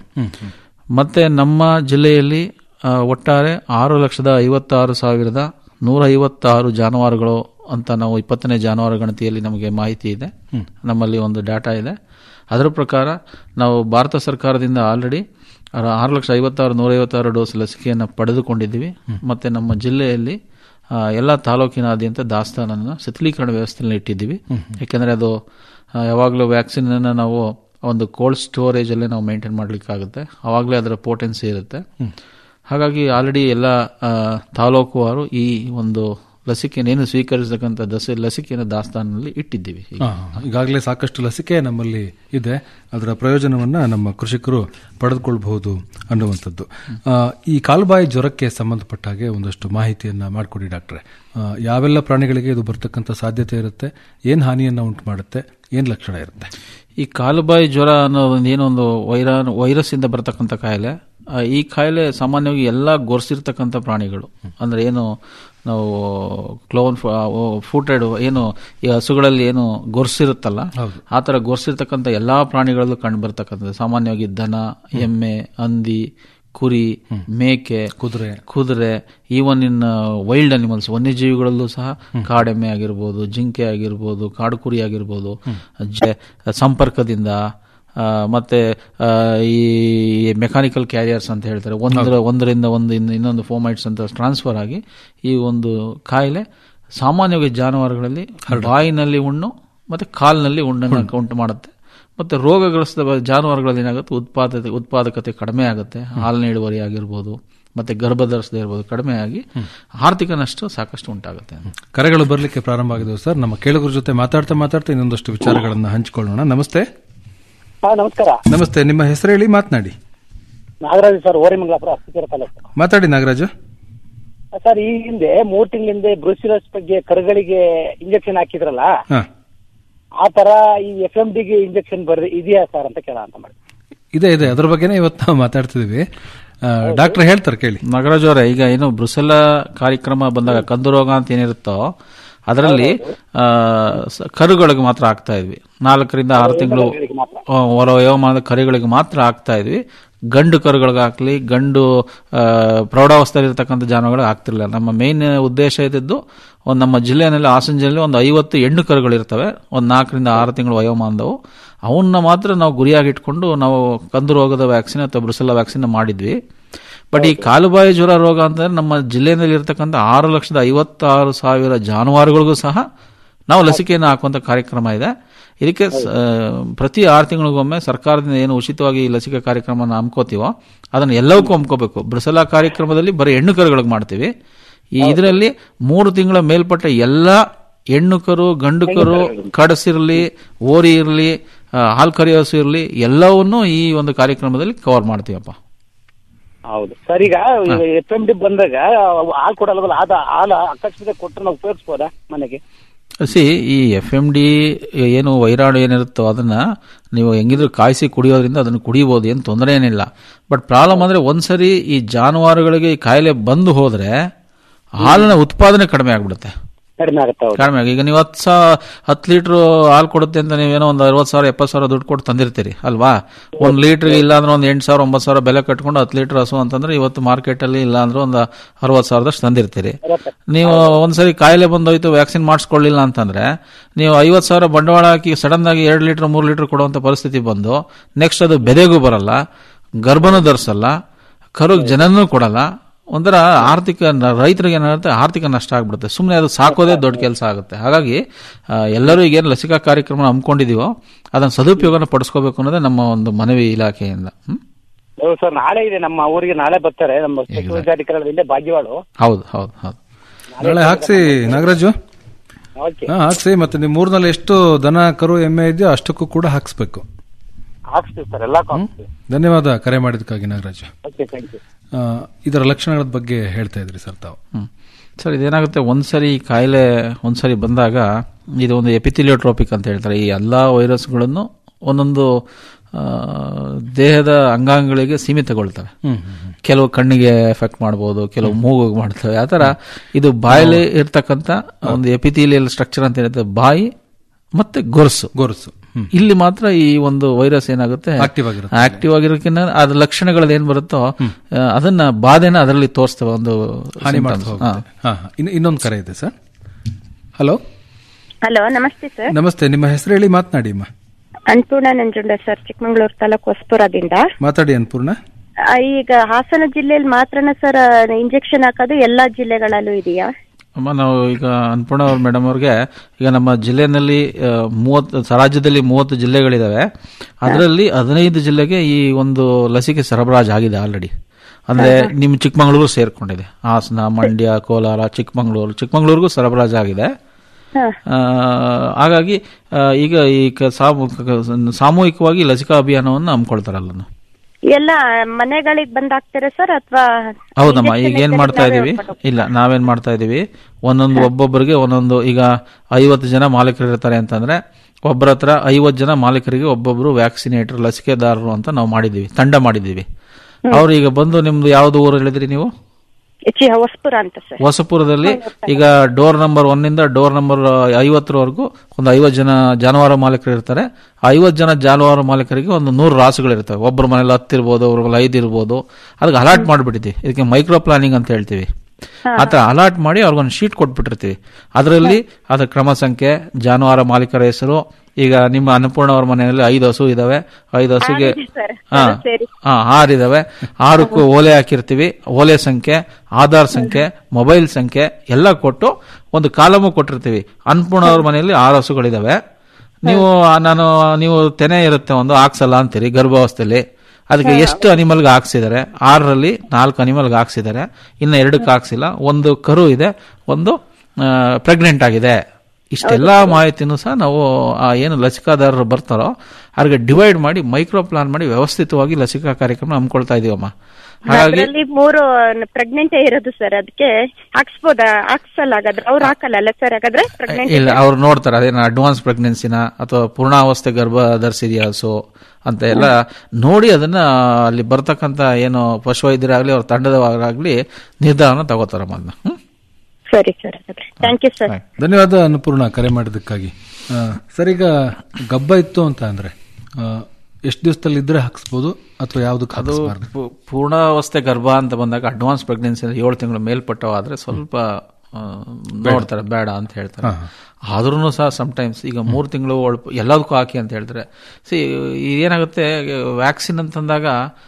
ಮತ್ತು ನಮ್ಮ ಜಿಲ್ಲೆಯಲ್ಲಿ ಆ, ಒಟ್ಟಾರೆ ಆರು ಲಕ್ಷದ ಐವತ್ತಾರು ಸಾವಿರದ ನೂರ ಐವತ್ತಾರು ಜಾನುವಾರುಗಳು ಅಂತ ನಾವು ಇಪ್ಪತ್ತನೇ ಜಾನುವಾರು ಗಣತಿಯಲ್ಲಿ ನಮಗೆ ಮಾಹಿತಿ ಇದೆ ಹ್ಮ್. ನಮ್ಮಲ್ಲಿ ಒಂದು ಡಾಟಾ ಇದೆ ಅದರ ಪ್ರಕಾರ ನಾವು ಭಾರತ ಸರ್ಕಾರದಿಂದ ಆಲ್ರೆಡಿ ಆರು ಲಕ್ಷ ಐವತ್ತಾರು ನೂರ ಐವತ್ತಾರು ಡೋಸ್ ಲಸಿಕೆಯನ್ನು ಪಡೆದುಕೊಂಡಿದ್ದೀವಿ ಮತ್ತು ನಮ್ಮ ಜಿಲ್ಲೆಯಲ್ಲಿ ಆ, ಎಲ್ಲ ತಾಲೂಕಿನಾದ್ಯಂತ ದಾಸ್ತಾನನ್ನು ಶಿಥಿಲೀಕರಣ ವ್ಯವಸ್ಥೆಯಲ್ಲಿ ಇಟ್ಟಿದ್ದೀವಿ ಹ್ಮ್. ಯಾಕೆಂದರೆ ಅದು ಆ, ಯಾವಾಗಲೂ ವ್ಯಾಕ್ಸಿನನ್ನು ನಾವು ಒಂದು ಕೋಲ್ಡ್ ಸ್ಟೋರೇಜಲ್ಲೇ ನಾವು ಮೇಂಟೈನ್ ಮಾಡಲಿಕ್ಕಾಗುತ್ತೆ ಆವಾಗಲೇ ಅದರ ಪೋಟೆನ್ಸಿ ಇರುತ್ತೆ ಹ್ಮ್. ಹಾಗಾಗಿ ಆಲ್ರೆಡಿ ಎಲ್ಲ ಆ, ತಾಲೂಕುವಾರು ಈ ಒಂದು ಲಸಿಕೆಯನ್ನು ಸ್ವೀಕರಿಸತಕ್ಕಂಥ ದಸ ಲಸಿಕೆಯನ್ನು ದಾಸ್ತಾನಲ್ಲಿ ಇಟ್ಟಿದ್ದೀವಿ ಈಗ. ಆ, ಈಗಾಗಲೇ ಸಾಕಷ್ಟು ಲಸಿಕೆ ನಮ್ಮಲ್ಲಿ ಇದೆ ಅದರ ಪ್ರಯೋಜನವನ್ನ ನಮ್ಮ ಕೃಷಿಕರು ಪಡೆದುಕೊಳ್ಬಹುದು ಅನ್ನುವಂಥದ್ದು ಆ, ಈ ಕಾಲುಬಾಯಿ ಜ್ವರಕ್ಕೆ ಸಂಬಂಧಪಟ್ಟ ಹಾಗೆ ಒಂದಷ್ಟು ಮಾಹಿತಿಯನ್ನ ಮಾಡಿಕೊಡಿ ಡಾಕ್ಟ್ರೆ ಆ, ಯಾವೆಲ್ಲ ಪ್ರಾಣಿಗಳಿಗೆ ಇದು ಬರ್ತಕ್ಕಂಥ ಸಾಧ್ಯತೆ ಇರುತ್ತೆ ಏನ್ ಹಾನಿಯನ್ನ ಉಂಟು ಮಾಡುತ್ತೆ ಏನ್ ಲಕ್ಷಣ ಇರುತ್ತೆ ಈ ಕಾಲುಬಾಯಿ ಜ್ವರ ಅನ್ನೋದೊಂದು ಏನೋ ಒಂದು ವೈರಾ ವೈರಸ್ ಇಂದ ಬರ್ತಕ್ಕಂಥ ಕಾಯಿಲೆ ಆ, ಈ ಕಾಯಿಲೆ ಸಾಮಾನ್ಯವಾಗಿ ಎಲ್ಲ ಗೊರ್ಸಿರ್ತಕ್ಕಂಥ ಪ್ರಾಣಿಗಳು ಅಂದ್ರೆ ಏನು ನಾವು ಕ್ಲೋನ್ ಫೂಟೆಡ್ ಏನು ಈ ಹಸುಗಳಲ್ಲಿ ಏನು ಗೊರ್ಸಿರುತ್ತಲ್ಲ ಆ ಥರ ಗೊರ್ಸಿರ್ತಕ್ಕಂಥ ಎಲ್ಲಾ ಪ್ರಾಣಿಗಳಲ್ಲೂ ಕಂಡು ಬರ್ತಕ್ಕಂಥದ್ದು ಸಾಮಾನ್ಯವಾಗಿ ದನ ಎಮ್ಮೆ ಹಂದಿ ಕುರಿ ಮೇಕೆ ಕುದುರೆ ಕುದುರೆ ಈವನ್ ಇನ್ ವೈಲ್ಡ್ ಅನಿಮಲ್ಸ್ ವನ್ಯಜೀವಿಗಳಲ್ಲೂ ಸಹ ಕಾಡೆಮ್ಮೆ ಆಗಿರ್ಬೋದು ಜಿಂಕೆ ಆಗಿರ್ಬೋದು ಕಾಡು ಕುರಿ ಆಗಿರ್ಬೋದು ಜ- ಸಂಪರ್ಕದಿಂದ ಆ, ಮತ್ತೆ ಆ, ಈ ಮೆಕ್ಯಾನಿಕಲ್ ಕ್ಯಾರಿಯರ್ಸ್ ಅಂತ ಹೇಳ್ತಾರೆ ಒಂದರ ಒಂದರಿಂದ ಒಂದು ಇನ್ನು ಇನ್ನೊಂದು ಫೋಮೈಟ್ಸ್ ಅಂತ ಟ್ರಾನ್ಸ್ಫರ್ ಆಗಿ ಈ ಒಂದು ಕಾಯಿಲೆ ಸಾಮಾನ್ಯವಾಗಿ ಜಾನುವಾರುಗಳಲ್ಲಿ ಬಾಯಿನಲ್ಲಿ ಹುಣ್ಣು ಮತ್ತೆ ಕಾಲಿನಲ್ಲಿ ಹುಣ್ಣನ್ನು ಉಂಟು ಮಾಡುತ್ತೆ ಮತ್ತೆ ರೋಗಗ್ರಸ್ತ ಬ- ಜಾನುವಾರುಗಳಲ್ಲಿ ಏನಾಗುತ್ತೆ ಉತ್ಪಾದತೆ ಉತ್ಪಾದಕತೆ ಕಡಿಮೆ ಆಗುತ್ತೆ ಹಾಲಿನ ಇಳುವರಿ ಆಗಿರ್ಬೋದು ಮತ್ತೆ ಗರ್ಭಧರಿಸದೇ ಇರ್ಬೋದು ಕಡಿಮೆ ಆಗಿ ಆರ್ಥಿಕ ನಷ್ಟ ಸಾಕಷ್ಟು ಉಂಟಾಗುತ್ತೆ ಕರೆಗಳು ಬರಲಿಕ್ಕೆ ಪ್ರಾರಂಭ ಆಗಿದವು ಸರ್ ನಮ್ಮ ಕೇಳುಗರ ಜೊತೆ ಮಾತಾಡ್ತಾ ಮಾತಾಡ್ತಾ ಇನ್ನೊಂದಷ್ಟು ವಿಚಾರಗಳನ್ನ ಹಂಚಿಕೊಳ್ಳೋಣ ನಮಸ್ತೆ ಹಾ ನಮಸ್ಕಾರ ನಮಸ್ತೆ ನಿಮ್ಮ ಹೆಸರು ಹೇಳಿ ಮಾತನಾಡಿ ನಾಗರಾಜ್ ಸರ್ ಓರಿಮಂಗಲಾಪುರ ಅಸ್ತಿಕೆರೆ ತಾಲೂಕು ಮಾತಾಡಿ ನಾಗರಾಜು ಸರ್ ಈ ಹಿಂದೆ ಮೂರ್ ತಿಂಗಳ ಹಿಂದೆ ಬ್ರೂಸಿಲಸ್ ಬಗ್ಗೆ ಕರುಗಳಿಗೆ ಇಂಜೆಕ್ಷನ್ ಹಾಕಿದ್ರಲ್ಲ ಹಾ ಆ ತರ ಈ ಎಫ್ ಎಂ ಡಿಗೆ ಇಂಜೆಕ್ಷನ್ ಬರ್ ಇದೆಯಾ ಸರ್ ಅಂತ ಕೇಳ ಅಂತ ಮಾಡಿ ಇದೆ ಇದೆ ಅದ್ರ ಬಗ್ಗೆನೇ ಇವತ್ತು ನಾವು ಮಾತಾಡ್ತಿದೀವಿ ಡಾಕ್ಟರ್ ಹೇಳ್ತಾರೆ ಕೇಳಿ ನಾಗರಾಜ್ ಅವರೇ ಈಗ ಏನು ಬ್ರುಸೆಲ್ಲ ಕಾರ್ಯಕ್ರಮ ಬಂದಾಗ ಕಂದು ರೋಗ ಅಂತ ಏನಿರುತ್ತೋ ಅದರಲ್ಲಿ ಆ, ಸ- ಕರುಗಳಿಗೆ ಮಾತ್ರ ಆಗ್ತಾ ಇದ್ವಿ ನಾಲ್ಕರಿಂದ ಆರು ತಿಂಗಳು ಹೊರ ವಯೋಮಾನದ ಕರುಗಳಿಗೆ ಮಾತ್ರ ಆಗ್ತಾ ಇದ್ವಿ ಗಂಡು ಕರುಗಳಿಗೆ ಹಾಕ್ಲಿ ಗಂಡು ಆ, ಪ್ರೌಢಾವಸ್ಥೆಯಲ್ಲಿರ್ತಕ್ಕಂಥ ಜಾನುವಾರುಗಳಿಗೆ ಆಗ್ತಿರ್ಲಿಲ್ಲ ನಮ್ಮ ಮೇನ್ ಉದ್ದೇಶ ಇದ್ದಿದ್ದು ಒಂದು ನಮ್ಮ ಜಿಲ್ಲೆಯಲ್ಲಿ ಹಾಸನ ಜಿಲ್ಲೆಯಲ್ಲಿ ಒಂದು ಐವತ್ತು ಹೆಣ್ಣು ಕರುಗಳಿರ್ತವೆ ಒಂದು ನಾಲ್ಕರಿಂದ ಆರು ತಿಂಗಳು ವಯೋಮಾನದವು ಅವನ್ನ ಮಾತ್ರ ನಾವು ಗುರಿಯಾಗಿ ಇಟ್ಕೊಂಡು ನಾವು ಕಂದು ರೋಗದ ವ್ಯಾಕ್ಸಿನ್ ಅಥವಾ ಬ್ರುಸೆಲ್ಲ ವ್ಯಾಕ್ಸಿನ್ ಮಾಡಿದ್ವಿ ಬಟ್ ಈ ಕಾಲುಬಾಯಿ ಜ್ವರ ರೋಗ ಅಂತಂದ್ರೆ ನಮ್ಮ ಜಿಲ್ಲೆಯಲ್ಲಿ ಇರತಕ್ಕಂಥ ಆರು ಲಕ್ಷದ ಐವತ್ತಾರು ಸಾವಿರ ಜಾನುವಾರುಗಳಿಗೂ ಸಹ ನಾವು ಲಸಿಕೆಯನ್ನು ಹಾಕುವಂತ ಕಾರ್ಯಕ್ರಮ ಇದೆ ಇದಕ್ಕೆ ಸ- ಪ್ರತಿ ಆರು ತಿಂಗಳಿಗೊಮ್ಮೆ ಸರ್ಕಾರದಿಂದ ಏನು ಉಚಿತವಾಗಿ ಈ ಲಸಿಕೆ ಕಾರ್ಯಕ್ರಮನ ಹಮ್ಕೋತೀವೋ ಅದನ್ನು ಎಲ್ಲವಕ್ಕೂ ಹಮ್ಕೋಬೇಕು ಬ್ರುಸೆಲಾ ಕಾರ್ಯಕ್ರಮದಲ್ಲಿ ಬರೀ ಹೆಣ್ಣು ಕರುಗಳಿಗೆ ಮಾಡ್ತೀವಿ ಈ ಇದರಲ್ಲಿ ಮೂರು ತಿಂಗಳ ಮೇಲ್ಪಟ್ಟ ಎಲ್ಲ ಹೆಣ್ಣು ಕರು ಗಂಡು ಕರು ಕಡಸಿರ್ಲಿ ಓರಿ ಇರಲಿ ಹಾಲು ಕರಿಯೋಸು ಇರಲಿ ಎಲ್ಲವನ್ನೂ ಈ ಒಂದು ಕಾರ್ಯಕ್ರಮದಲ್ಲಿ ಕವರ್ ಮಾಡ್ತೀವಪ್ಪ ಹೌದು ಸರ್ ಈಗ ಎಫ್ ಎಂ ಡಿ ಬಂದಾಗ ಹಾಲು ಕೊಡಲ್ವಲ್ಲ ಅದ ಹಾಲು ಅಕಸ್ಮಾತ್ ಕೊಟ್ಟರೆ ನಾವು ಉಪಯೋಗಿಸ್ಬೋದಾ ಮನೆಗೆ ಸಿ ಈ ಎಫ್ ಎಮ್ ಡಿ ಏನು ವೈರಾಣು ಏನಿರುತ್ತೋ ಅದನ್ನ ನೀವು ಹೆಂಗಿದ್ರು ಕಾಯಿಸಿ ಕುಡಿಯೋದ್ರಿಂದ ಅದನ್ನು ಕುಡಿಬೋದು ಏನು ತೊಂದರೆ ಏನಿಲ್ಲ ಬಟ್ ಪ್ರಾಬ್ಲಮ್ ಅಂದ್ರೆ ಒಂದ್ಸರಿ ಈ ಜಾನುವಾರುಗಳಿಗೆ ಈ ಕಾಯಿಲೆ ಬಂದು ಹೋದ್ರೆ ಹಾಲಿನ ಉತ್ಪಾದನೆ ಕಡಿಮೆ ಆಗ್ಬಿಡುತ್ತೆ ಕಡಿಮೆ ಆಗುತ್ತೆ ಹೌದು ಕಡಿಮೆ ಆಗಿ ಈಗ ನೀವು ಹತ್ತು ಸಾ ಹತ್ತು ಲೀಟ್ರ್ ಹಾಲು ಕೊಡುತ್ತೆ ಅಂತ ನೀವೇನೋ ಒಂದು ಅರವತ್ತು ಸಾವಿರ ಎಪ್ಪತ್ತು ಸಾವಿರ ದುಡ್ಡು ಕೊಟ್ಟು ತಂದಿರ್ತೀರಿ ಅಲ್ವಾ ಒಂದು ಲೀಟ್ರಿಗೆ ಇಲ್ಲ ಅಂದ್ರೆ ಒಂದು ಎಂಟು ಸಾವಿರ ಒಂಬತ್ತು ಸಾವಿರ ಬೆಲೆ ಕಟ್ಕೊಂಡು ಹತ್ತು ಲೀಟರ್ ಹಸು ಅಂತಂದ್ರೆ ಇವತ್ತು ಮಾರ್ಕೆಟಲ್ಲಿ ಇಲ್ಲ ಅಂದ್ರೆ ಒಂದು ಅರವತ್ತು ಸಾವಿರದಷ್ಟು ತಂದಿರ್ತೀರಿ ನೀವು ಒಂದ್ಸರಿ ಕಾಯಿಲೆ ಬಂದೋಯ್ತು ವ್ಯಾಕ್ಸಿನ್ ಮಾಡಿಸ್ಕೊಳ್ಳಿಲ್ಲ ಅಂತಂದ್ರೆ ನೀವು ಐವತ್ತು ಸಾವಿರ ಬಂಡವಾಳ ಹಾಕಿ ಸಡನ್ ಆಗಿ ಎರಡು ಲೀಟರ್ ಮೂರು ಲೀಟರ್ ಕೊಡುವಂತ ಪರಿಸ್ಥಿತಿ ಬಂದು ನೆಕ್ಸ್ಟ್ ಅದು ಬೆದೆಗೂ ಬರಲ್ಲ ಗರ್ಭನೂ ಧರಿಸಲ್ಲ ಕರುಗ್ ಜನನೂ ಕೊಡಲ್ಲ ಒಂಥರ ಆರ್ಥಿಕ ನ- ರೈತರಿಗೆ ಏನಾಗುತ್ತೆ ಆರ್ಥಿಕ ನಷ್ಟ ಆಗ್ಬಿಡುತ್ತೆ ಸುಮ್ಮನೆ ಅದು ಸಾಕೋದೇ ದೊಡ್ಡ ಕೆಲಸ ಆಗುತ್ತೆ ಹಾಗಾಗಿ ಆ, ಎಲ್ಲರೂ ಈಗೇನು ಲಸಿಕಾ ಕಾರ್ಯಕ್ರಮ ಹಮ್ಮಿಕೊಂಡಿದೀವೋ ಅದನ್ನ ಸದುಪಯೋಗನ ಪಡಿಸ್ಕೋಬೇಕು ಅನ್ನೋದೇ ನಮ್ಮ ಒಂದು ಮನವಿ ಇಲಾಖೆಯಿಂದ ಹ್ಮ್? ಹೌದು ಸರ್ ನಾಳೆ ಇದೆ ನಮ್ಮ ಊರಿಗೆ ನಾಳೆ ಬರ್ತಾರೆ ನಮ್ಮ ಸಚಿವಾಧಿಕಾರಿಗಳಿಂದ ಭಾಗ್ಯವಾಳು ಹೌದು ಹೌದು ಹೌದು ನಾಳೆ ಹಾಕ್ಸಿ ನಾಗರಾಜು ಓಕೆ ಹಾ ಹಾಕ್ಸಿ ಮತ್ತೆ ನಿಮ್ಮ ಊರಿನಲ್ಲಿ ಎಷ್ಟು ದನ ಕರು ಎಮ್ಮೆ ಇದೆಯೋ ಅಷ್ಟಕ್ಕೂ ಕೂಡ ಹಾಕ್ಸ್ಬೇಕು ಹಾಕ್ಸ್ತೀವಿ ಸರ್ ಎಲ್ಲ ಹಾಕ್ಸ್ತೀವಿ ಧನ್ಯವಾದ ಕರೆ ಮಾಡಿದ್ದಕ್ಕಾಗಿ ನಾಗರಾಜು ಓಕೆ ಥ್ಯಾಂಕ್ ಯು ಆ, ಇದರ ಲಕ್ಷಣಗಳ ಬಗ್ಗೆ ಹೇಳ್ತಾ ಇದ್ರಿ ಸರ್ ತಾವು ಹ್ಮ್. ಸರ್ ಇದೇನಾಗುತ್ತೆ ಒಂದ್ಸರಿ ಈ ಕಾಯಿಲೆ ಒಂದ್ಸರಿ ಬಂದಾಗ ಇದು ಒಂದು ಎಪಿಥಿಲಿಯೋಟ್ರೋಪಿಕ್ ಅಂತ ಹೇಳ್ತಾರೆ ಈ ಎಲ್ಲ ವೈರಸ್ಗಳನ್ನು ಒಂದೊಂದು ಆ, ದೇಹದ ಅಂಗಾಂಗಗಳಿಗೆ ಸೀಮಿತಗೊಳ್ತವೆ ಹ್ಮ್, ಕೆಲವು ಕಣ್ಣಿಗೆ ಎಫೆಕ್ಟ್ ಮಾಡಬಹುದು ಕೆಲವು ಮೂಗಿಗೆ ಮಾಡ್ತವೆ ಆ ತರ ಇದು ಬಾಯಲ್ಲಿ ಇರ್ತಕ್ಕಂಥ ಒಂದು ಎಪಿಥೀಲಿಯಲ್ ಸ್ಟ್ರಕ್ಚರ್ ಅಂತ ಇರುತ್ತೆ ಬಾಯಿ ಮತ್ತೆ ಗೊರಸು ಗೊರಸು ಇಲ್ಲಿ ಮಾತ್ರ ಈ ಒಂದು ವೈರಸ್ ಏನಾಗುತ್ತೆ Active ಆಗಿರುತ್ತೆ. ಆಕ್ಟಿವ್ ಆಗಿರೋಕ್ಕಿಂತ ಅದ್ರ ಲಕ್ಷಣಗಳು ಏನ್ ಬರುತ್ತೋ ಆ, ಅದನ್ನ ಬಾಧೆನ ಅದರಲ್ಲಿ ತೋರಿಸ್ತವೆ ಒಂದು ಹಾನಿ symptoms. ಮಾಡ್ತಾ ಹಾ. ಹೋಗುತ್ತೆ ಹಾ, ಹಾ. ಇನ್ನು ಇನ್ನೊಂದು ಕರೆ ಇದೆ sir hello hello namaste sir namaste ನಿಮ್ಮ ಹೆಸರು ಹೇಳಿ ಮಾತನಾಡಿ ಅಮ್ಮ ಅನ್ನಪೂರ್ಣ ನಂಜುಂಡ ಸರ್ ಚಿಕ್ಕಮಂಗ್ಳೂರು ತಾಲೂಕು ಹೊಸಪುರದಿಂದ ಮಾತಾಡಿ ಅನ್ಪೂರ್ಣ ಆ, ಈಗ ಹಾಸನ ಜಿಲ್ಲೆಯಲ್ಲಿ ಮಾತ್ರನ ಸರ್ ಇಂಜೆಕ್ಷನ್ ಹಾಕೋದು ಎಲ್ಲಾ ಜಿಲ್ಲೆಗಳಲ್ಲೂ ಇದೆಯಾ ಅಮ್ಮ ನಾವು ಈಗ ಅನ್ನಪೂರ್ಣ ಅವ್ರ ಮೇಡಮ್ ಅವ್ರಿಗೆ ಈಗ ನಮ್ಮ ಜಿಲ್ಲೆನಲ್ಲಿ ಮೂವತ್ತು ರಾಜ್ಯದಲ್ಲಿ ಮೂವತ್ತು ಜಿಲ್ಲೆಗಳಿದಾವೆ ಅದರಲ್ಲಿ ಹದಿನೈದು ಜಿಲ್ಲೆಗೆ ಈ ಒಂದು ಲಸಿಕೆ ಸರಬರಾಜು ಆಗಿದೆ ಆಲ್ರೆಡಿ ಅಂದ್ರೆ ನಿಮ್ಮ ಚಿಕ್ಕಮಗಳೂರು ಸೇರ್ಕೊಂಡಿದೆ ಹಾಸನ ಮಂಡ್ಯ ಕೋಲಾರ ಚಿಕ್ಕಮಗಳೂರು ಚಿಕ್ಕಮಗಳೂರಿಗೂ ಸರಬರಾಜು ಆಗಿದೆ ಆ, ಹಾಗಾಗಿ ಆ, ಈಗ ಈ ಕ- ಸಾಮೂ- ಕ- ಸಾಮೂಹಿಕವಾಗಿ ಲಸಿಕಾ ಅಭಿಯಾನವನ್ನು ಹಮ್ಮಿಕೊಳ್ತಾರಲ್ಲ ಎಲ್ಲ ಮನೆಗಳಿಗೆ ಬಂದ್ ಹಾಕ್ತೀರಾ ಸರ್ ಅಥವಾ ಹೌದಮ್ಮ ಈಗ ಏನ್ ಮಾಡ್ತಾ ಇದೀವಿ ಇಲ್ಲ ನಾವೇನ್ ಮಾಡ್ತಾ ಇದೀವಿ ಒಂದೊಂದು ಒಬ್ಬೊಬ್ಬರಿಗೆ ಒಂದೊಂದು ಈಗ ಐವತ್ತು ಜನ ಮಾಲೀಕರು ಇರ್ತಾರೆ ಅಂತಂದ್ರೆ ಒಬ್ಬರ ಹತ್ರ ಐವತ್ತು ಜನ ಮಾಲೀಕರಿಗೆ ಒಬ್ಬೊಬ್ರು ವ್ಯಾಕ್ಸಿನೇಟರ್ ಲಸಿಕೆದಾರರು ಅಂತ ನಾವು ಮಾಡಿದೀವಿ ತಂಡ ಮಾಡಿದೀವಿ ಅವ್ರು ಈಗ ಬಂದು ನಿಮ್ದು ಯಾವ್ದು ಊರು ಹೇಳಿದ್ರಿ ನೀವು ಚಿ ಹೊಸಪುರ ಅಂತ ಸರ್ ಹೊಸಪುರದಲ್ಲಿ ಈಗ ಡೋರ್ ನಂಬರ್ ಒಂದಿಂದ ಡೋರ್ ನಂಬರ್ ಐವತ್ತರವರೆಗೂ ಒಂದು ಐವತ್ತು ಜನ ಜಾನುವಾರು ಮಾಲೀಕರು ಇರ್ತಾರೆ ಆ ಐವತ್ತು ಜನ ಜಾನುವಾರು ಮಾಲೀಕರಿಗೆ ಒಂದು ನೂರು ರಾಸುಗಳು ಇರ್ತವೆ ಒಬ್ಬರ ಮನೇಲಿ ಹತ್ತು ಇರ್ಬೋದು ಒಬ್ಬರ ಮನೇಲಿ ಐದು ಇರ್ಬೋದು ಅದಕ್ಕೆ ಅಲಾಟ್ ಮಾಡಿಬಿಟ್ಟಿದ್ವಿ ಇದಕ್ಕೆ ಮೈಕ್ರೋ ಪ್ಲಾನಿಂಗ್ ಅಂತ ಹೇಳ್ತೀವಿ ಆ ಥರ ಅಲಾಟ್ ಮಾಡಿ ಅವ್ರಿಗೊಂದು ಶೀಟ್ ಕೊಟ್ಬಿಟ್ಟಿರ್ತೀವಿ ಅದರಲ್ಲಿ ಅದರ ಕ್ರಮ ಸಂಖ್ಯೆ ಜಾನುವಾರು ಮಾಲೀಕರ ಹೆಸರು ಈಗ ನಿಮ್ಮ ಅನ್ನಪೂರ್ಣ ಅವ್ರ ಮನೆಯಲ್ಲಿ ಐದು ಹಸು ಇದಾವೆ ಐದು ಹಸುಗೆ ಆರಿದೆ ಸರ್. ಹಾ ಅದು ಸೇರಿ. ಹಾ ಆರು ಇದಾವೆ ಆರಕ್ಕೂ ಓಲೆ ಹಾಕಿರ್ತೀವಿ ಓಲೆ ಸಂಖ್ಯೆ ಆಧಾರ್ ಸಂಖ್ಯೆ ಮೊಬೈಲ್ ಸಂಖ್ಯೆ ಎಲ್ಲ ಕೊಟ್ಟು ಒಂದು ಕಾಲಮು ಕೊಟ್ಟಿರ್ತೀವಿ ಅನ್ನಪೂರ್ಣ ಅವ್ರ ಮನೆಯಲ್ಲಿ ಆರು ಹಸುಗಳಿದಾವೆ ನೀವು ಆ, ನಾನು ನೀವು ತೆನೆ ಇರುತ್ತೆ ಒಂದು ಹಾಕ್ಸಲ್ಲ ಅಂತೀರಿ ಗರ್ಭಾವಸ್ಥೆಯಲ್ಲಿ ಅದಕ್ಕೆ ಎಷ್ಟು ಅನಿಮಲ್ಗೆ ಹಾಕ್ಸಿದ್ದಾರೆ ಆರರಲ್ಲಿ ನಾಲ್ಕು ಅನಿಮಲ್ಗೆ ಹಾಕ್ಸಿದ್ದಾರೆ ಇನ್ನು ಎರಡಕ್ಕೆ ಹಾಕ್ಸಿಲ್ಲ ಒಂದು ಕರು ಇದೆ ಒಂದು ಪ್ರೆಗ್ನೆಂಟ್ ಆಗಿದೆ ಇಷ್ಟೆಲ್ಲ ಮಾಹಿತಿನೂ ಸಹ ನಾವು ಆ ಏನು ಲಸಿಕಾದಾರರು ಬರ್ತಾರೋ ಅವ್ರಿಗೆ ಡಿವೈಡ್ ಮಾಡಿ ಮೈಕ್ರೋ ಪ್ಲಾನ್ ಮಾಡಿ ವ್ಯವಸ್ಥಿತವಾಗಿ ಲಸಿಕಾ ಕಾರ್ಯಕ್ರಮ ಹಮ್ಮಿಕೊಳ್ತಾ ಇದೀವಮ್ಮ ಹಾಗಾಗಿ ಅದ್ರಲ್ಲಿ ಮೂರು ಪ್ರೆಗ್ನೆಂಟ್ ಇರೋದು ಸರ್ ಅದಕ್ಕೆ ಹಾಕ್ಸ್ಬೋದಾ ಹಾಕ್ಸಲ್ಲ ಹಾಗಾದ್ರೆ ಅವ್ರು ಹಾಕಲ್ಲ ಅಲ್ಲ ಸರ್ ಹಾಗಾದ್ರೆ ಪ್ರೆಗ್ನೆಂಟ್ ಇಲ್ಲ ಅವ್ರು ನೋಡ್ತಾರೆ ಅದೇನ ಅಡ್ವಾನ್ಸ್ ಪ್ರೆಗ್ನೆನ್ಸಿನ ಅಥವಾ ಪೂರ್ಣಾವಸ್ಥೆ ಗರ್ಭ ಧರಿಸಿದೆಯಾ ಹಸು ಅಂತ ಎಲ್ಲ ನೋಡಿ ಅದನ್ನ ಅಲ್ಲಿ ಬರ್ತಕ್ಕಂತ ಏನು ಪಶುವೈದ್ಯರಾಗ್ಲಿ ಅವ್ರ ತಂಡದವರಾಗ್ಲಿ ನಿರ್ಧಾರನ ತಗೋತಾರಮ್ಮ ಅದನ್ನ ಹ್ಮ್? ಸರಿ ಸರ್ ಹಾಗಾದ್ರೆ ಥ್ಯಾಂಕ್ ಯು ಸರ್ ಧನ್ಯವಾದ ಅನ್ನಪೂರ್ಣ ಕರೆ ಮಾಡಿದ್ದಕ್ಕಾಗಿ ಆ, ಸರ್ ಈಗ ಗಬ್ಬ ಇತ್ತು ಅಂತ ಅಂದ್ರೆ ಎಷ್ಟು ದಿವಸದಲ್ಲಿ ಇದ್ರೆ ಹಾಕ್ಸ್ಬೋದು ಅಥವಾ ಯಾವ್ದಕ್ಕೆ ಅದು ಹಾಕಿಸ್ಬಾರ್ದು ಪೂ- ಪೂರ್ಣಾವಸ್ಥೆ ಗರ್ಭ ಅಂತ ಬಂದಾಗ ಅಡ್ವಾನ್ಸ್ ಪ್ರೆಗ್ನೆನ್ಸಿ ಏಳು ತಿಂಗಳು ಮೇಲ್ಪಟ್ಟವಾದ್ರೆ ಸ್ವಲ್ಪ ಆ, ನೋಡ್ತಾರೆ ಬೇಡ ಅಂತ ಹೇಳ್ತಾರೆ ಹಾ, ಆದ್ರೂ ಸಹ ಸಮಟೈಮ್ಸ್ ಈಗ ಮೂರು ತಿಂಗಳು ಒಳಪ ಎಲ್ಲದಕ್ಕೂ ಹಾಕಿ ಅಂತ ಹೇಳ್ತಾರೆ ಸಿ ಏನಾಗುತ್ತೆ ವ್ಯಾಕ್ಸಿನ್ ಅಂತಂದಾಗ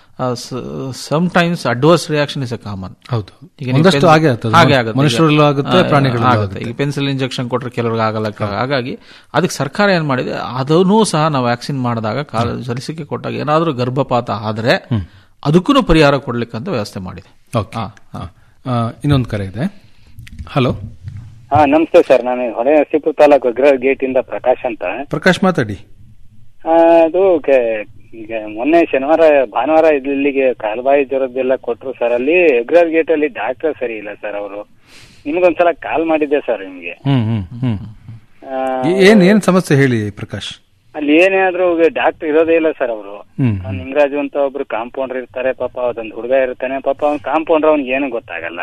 sometimes adverse reaction is a common ಹೌದು. ಈಗ ನೀವು ಒಂದಷ್ಟು ಪೆನ್- ಹಾಗೆ ಆಗ್ತದೆ. ಹಾಗೆ ಆಗುತ್ತೆ ಮನುಷ್ಯರಲ್ಲೂ ಆಗುತ್ತೆ, ಆ, ಪ್ರಾಣಿಗಳಲ್ಲೂ ಆಗುತ್ತೆ ಈಗ ಪೆನ್ಸಿಲ್ ಇಂಜೆಕ್ಷನ್ ಕೊಟ್ಟರೆ ಕೆಲವ್ರಿಗೆ ಆಗಲ್ಲ ಹಾಗಾಗಿ ಅದಕ್ಕೆ ಸರ್ಕಾರ ಏನ್ ಮಾಡಿದೆ ಅದನ್ನೂ ಸಹ ನಾವು ವ್ಯಾಕ್ಸಿನ್ ಮಾಡಿದಾಗ ಕಾಲ ಲಸಿಕೆ ಕೊಟ್ಟಾಗ ಏನಾದರೂ ಗರ್ಭಪಾತ ಆದ್ರೆ ಅದಕ್ಕೂ ಪರಿಹಾರ ಕೊಡ್ಲಿಕ್ಕೆ ಅಂತ ವ್ಯವಸ್ಥೆ ಮಾಡಿದೆ ಓಕೆ ಇನ್ನೊಂದು ಕರೆ ಇದೆ ಹಲೋ ಹಾ ನಮಸ್ತೆ ಸರ್ ನಾನು ಹೊಳೆ ನರಸೀಪುರ ತಾಲೂಕು ಅಗ್ರ ಗೇಟ್ ಇಂದ ಪ್ರಕಾಶ್ ಅಂತ ಪ್ರಕಾಶ್ ಮಾತಾಡಿ ಆ, ಅದು ಕೆ- ಈಗ ಮೊನ್ನೆ ಶನಿವಾರ ಭಾನುವಾರ ಇಲ್ಲಿಗೆ ಕಾಲ್ಬಾಯಿ ಜ್ವರದ್ದೆಲ್ಲ ಕೊಟ್ರು ಸರ್ ಅಲ್ಲಿ ಅಗ್ರ ಗೇಟ್ ಅಲ್ಲಿ ಡಾಕ್ಟರ್ ಸರಿ ಇಲ್ಲ ಸರ್ ಅವರು ನಿಮ್ಗೊಂದ್ಸಲ ಕಾಲ್ ಮಾಡಿದ್ದೆ ಸರ್ ನಿಮ್ಗೆ ಹ್ಮ್ ಹ್ಮ್ ಹ್ಮ್ ಆ, ಏ- ಏನ್ ಏನ್ ಸಮಸ್ಯೆ ಹೇಳಿ ಪ್ರಕಾಶ್ ಅಲ್ಲಿ ಏನಾದ್ರೂ ಡಾಕ್ಟರ್ ಇರೋದೇ ಇಲ್ಲ ಸರ್ ಅವರು ಹ್ಮ್ ನಿಂಗರಾಜು ಅಂತ ಒಬ್ರು ಕಾಂಪೌಂಡರ್ ಇರ್ತಾರೆ ಪಾಪ ಅದೊಂದು ಹುಡುಗ ಇರ್ತಾನೆ ಪಾಪ ಅವ್ನ್ ಕಾಂಪೌಂಡರ್ ಅವ್ನಿಗೆ ಏನು ಗೊತ್ತಾಗಲ್ಲ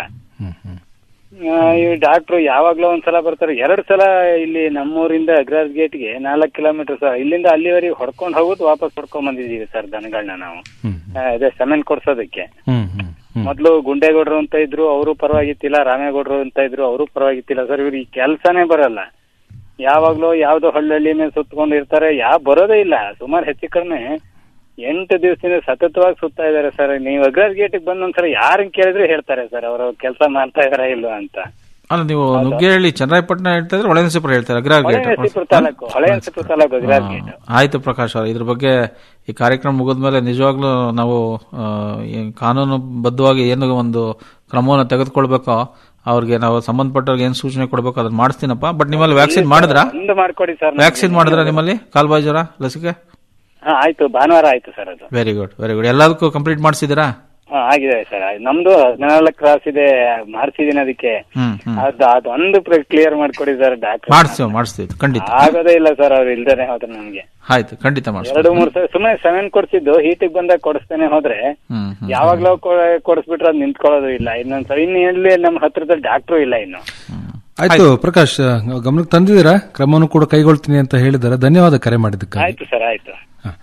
ಆ, ಈ ಡಾಕ್ಟ್ರು ಯಾವಾಗ್ಲೂ ಒಂದ್ಸಲ ಬರ್ತಾರೆ ಎರಡ್ ಸಲ ಇಲ್ಲಿ ನಮ್ಮೂರಿಂದ ಅಗ್ರಾಜ್ ಗೇಟ್ಗೆ ನಾಲ್ಕು ಕಿಲೋಮೀಟರ್ ಸರ್ ಇಲ್ಲಿಂದ ಅಲ್ಲಿವರೆಗೆ ಹೊಡ್ಕೊಂಡು ಹೋಗೋದು ವಾಪಸ್ ಹೊಡ್ಕೊಂಡ್ ಬಂದಿದೀವಿ ಸರ್ ದನಗಳನ್ನ ನಾವು ಆ, ಅದೇ ಸೆಮೆಂಟ್ ಕೊಡ್ಸೋದಕ್ಕೆ ಹ್ಮ್ ಹ್ಮ್ ಮೊದ್ಲು ಗುಂಡೇಗೌಡರು ಅಂತ ಇದ್ರು ಅವರು ಪರವಾಗಿತ್ತಿಲ್ಲ ರಾಮೇಗೌಡರು ಅಂತ ಇದ್ರು ಅವರು ಪರವಾಗಿತ್ತಿಲ್ಲ ಸರ್ ಇವ್ರಿಗೆ ಕೆಲ್ಸನೇ ಬರಲ್ಲ ಯಾವಾಗ್ಲೂ ಯಾವ್ದೋ ಹಳ್ಳಹಳ್ಳಿನೇ ಸುತ್ಕೊಂಡು ಇರ್ತಾರೆ ಯಾವ ಬರೋದೇ ಇಲ್ಲ ಸುಮಾರು ಹೆಚ್ಚು ಕಡಿಮೆ ಎಂಟು ದಿವಸದಿಂದ ಸತತವಾಗಿ ಸುತ್ತಾ ಇದಾರೆ ಸರ್ ನೀವು ಅಗ್ರಾಜ್ ಗೇಟಿಗೆ ಬಂದ್ ಒಂದ್ಸಲ ಯಾರನ್ನ ಕೇಳಿದ್ರು ಹೇಳ್ತಾರೆ ಸರ್ ಅವರು ಕೆಲಸ ಮಾಡ್ತಾ ಇದಾರ ಇಲ್ವಾ ಅಂತ ಅಲ್ಲ ನೀವು ನುಗ್ಗೇಹಳ್ಳಿ ಚನ್ನರಾಯಪಟ್ಟಣ ಹೇಳ್ತಾ ಇದ್ರೆ ಒಳನರಸೀಪುರ ಹೇಳ್ತಾರೆ ಅಗ್ರಹಾರ ಹೊಳೆ ಗೇಟ್ ನರಸೀಪುರ ತಾಲೂಕು ಹೊಳೆ ನರಸೀಪುರ ತಾಲೂಕು ಅಗ್ರಾಜ್ ಗೇಟ್ ಆಯ್ತು ಪ್ರಕಾಶ್ ಅವ್ರ ಇದ್ರ ಬಗ್ಗೆ ಈ ಕಾರ್ಯಕ್ರಮ ಮುಗಿದ್ಮೇಲೆ ನಿಜವಾಗ್ಲೂ ನಾವು ಆ, ಏನ್ ಕಾನೂನು ಬದ್ಧವಾಗಿ ಏನು ಒಂದು ಕ್ರಮವನ್ನು ತೆಗೆದುಕೊಳ್ಬೇಕೋ ಅವ್ರಿಗೆ ನಾವು ಸಂಬಂಧಪಟ್ಟವ್ರಿಗೆ ಏನ್ ಸೂಚನೆ ಕೊಡ್ಬೇಕು ಅದನ್ನ ಮಾಡಿಸ್ತೀನಪ್ಪ ಬಟ್ ನಿಮ್ಮಲ್ಲಿ ವ್ಯಾಕ್ಸಿನ್ ಮಾಡಿದ್ರಾ ಒಂದು ಮಾಡ್ಕೊಡಿ ಸರ್ ವ್ಯಾಕ್ಸಿನ್ ಮಾಡಿದ್ರಾ ನಿಮ್ಮಲ್ಲಿ ಕಾಲ್ಬಾಯಿ ಜ್ವರ ಲಸಿಕೆ ಹಾ ಆಯ್ತು ಭಾನುವಾರ ಆಯ್ತು ಸರ್ ಅದು ವೆರಿ ಗುಡ್ ವೆರಿ ಗುಡ್ ಎಲ್ಲದಕ್ಕೂ ಕಂಪ್ಲೀಟ್ ಮಾಡಿಸಿದಿರಾ ಹಾ, ಆಗಿದೆ ಸರ್ ನಮ್ದು ಹದಿನಾಲ್ಕು ಕ್ರಾಸ್ ಇದೆ ಮಾಡ್ಸಿದೀನಿ ಅದಕ್ಕೆ ಹ್ಮ್ ಹ್ಮ್ ಅದು ಅದೊಂದು ಕ್ಲಿಯರ್ ಮಾಡ್ಕೊಡಿ ಸರ್ ಡಾಕ್ಟರ್ ಮಾಡಿಸ್ತೇವೆ ಮಾಡಿಸ್ತೀವಿ ಖಂಡಿತ ಆಗೋದೇ ಇಲ್ಲ ಸರ್ ಅವ್ರು ಇಲ್ದೇನೆ ಹೋದ್ರೆ ನಮ್ಗೆ ಆಯ್ತು ಖಂಡಿತ ಮಾಡಿಸ್ತೀವಿ ಎರಡು ಮೂರು ಸಲ ಸುಮ್ಮನೆ ಸೆವೆನ್ ಕೊಡ್ಸಿದ್ದು ಹೀಟಿಗೆ ಬಂದಾಗ ಕೊಡಿಸ್ತೇನೆ ಹೋದ್ರೆ ಹ್ಮ್ ಹ್ಮ್ ಯಾವಾಗ್ಲೋ ಕೊ- ಕೊಡಿಸ್ಬಿಟ್ರೆ ಅದ್ ನಿಂತ್ಕೊಳ್ಳೋದು ಇಲ್ಲ ಇನ್ನೊಂದ್ಸಲ ಇನ್ನು ಎಲ್ಲಿ ನಮ್ಮ ಹತ್ರದಲ್ಲಿ ಡಾಕ್ಟ್ರು ಇಲ್ಲ ಇನ್ನು ಆಯ್ತು ಪ್ರಕಾಶ್ ಗಮನಕ್ಕೆ ತಂದಿದ್ದೀರಾ ಕ್ರಮವನ್ನು ಕೂಡ ಕೈಗೊಳ್ತೀನಿ ಅಂತ ಹೇಳಿದ್ದಾರೆ ಧನ್ಯವಾದ ಕರೆ ಮಾಡಿದ್ದಕ್ಕಾಗಿ ಆಯ್ತು ಸರ್ ಆಯ್ತು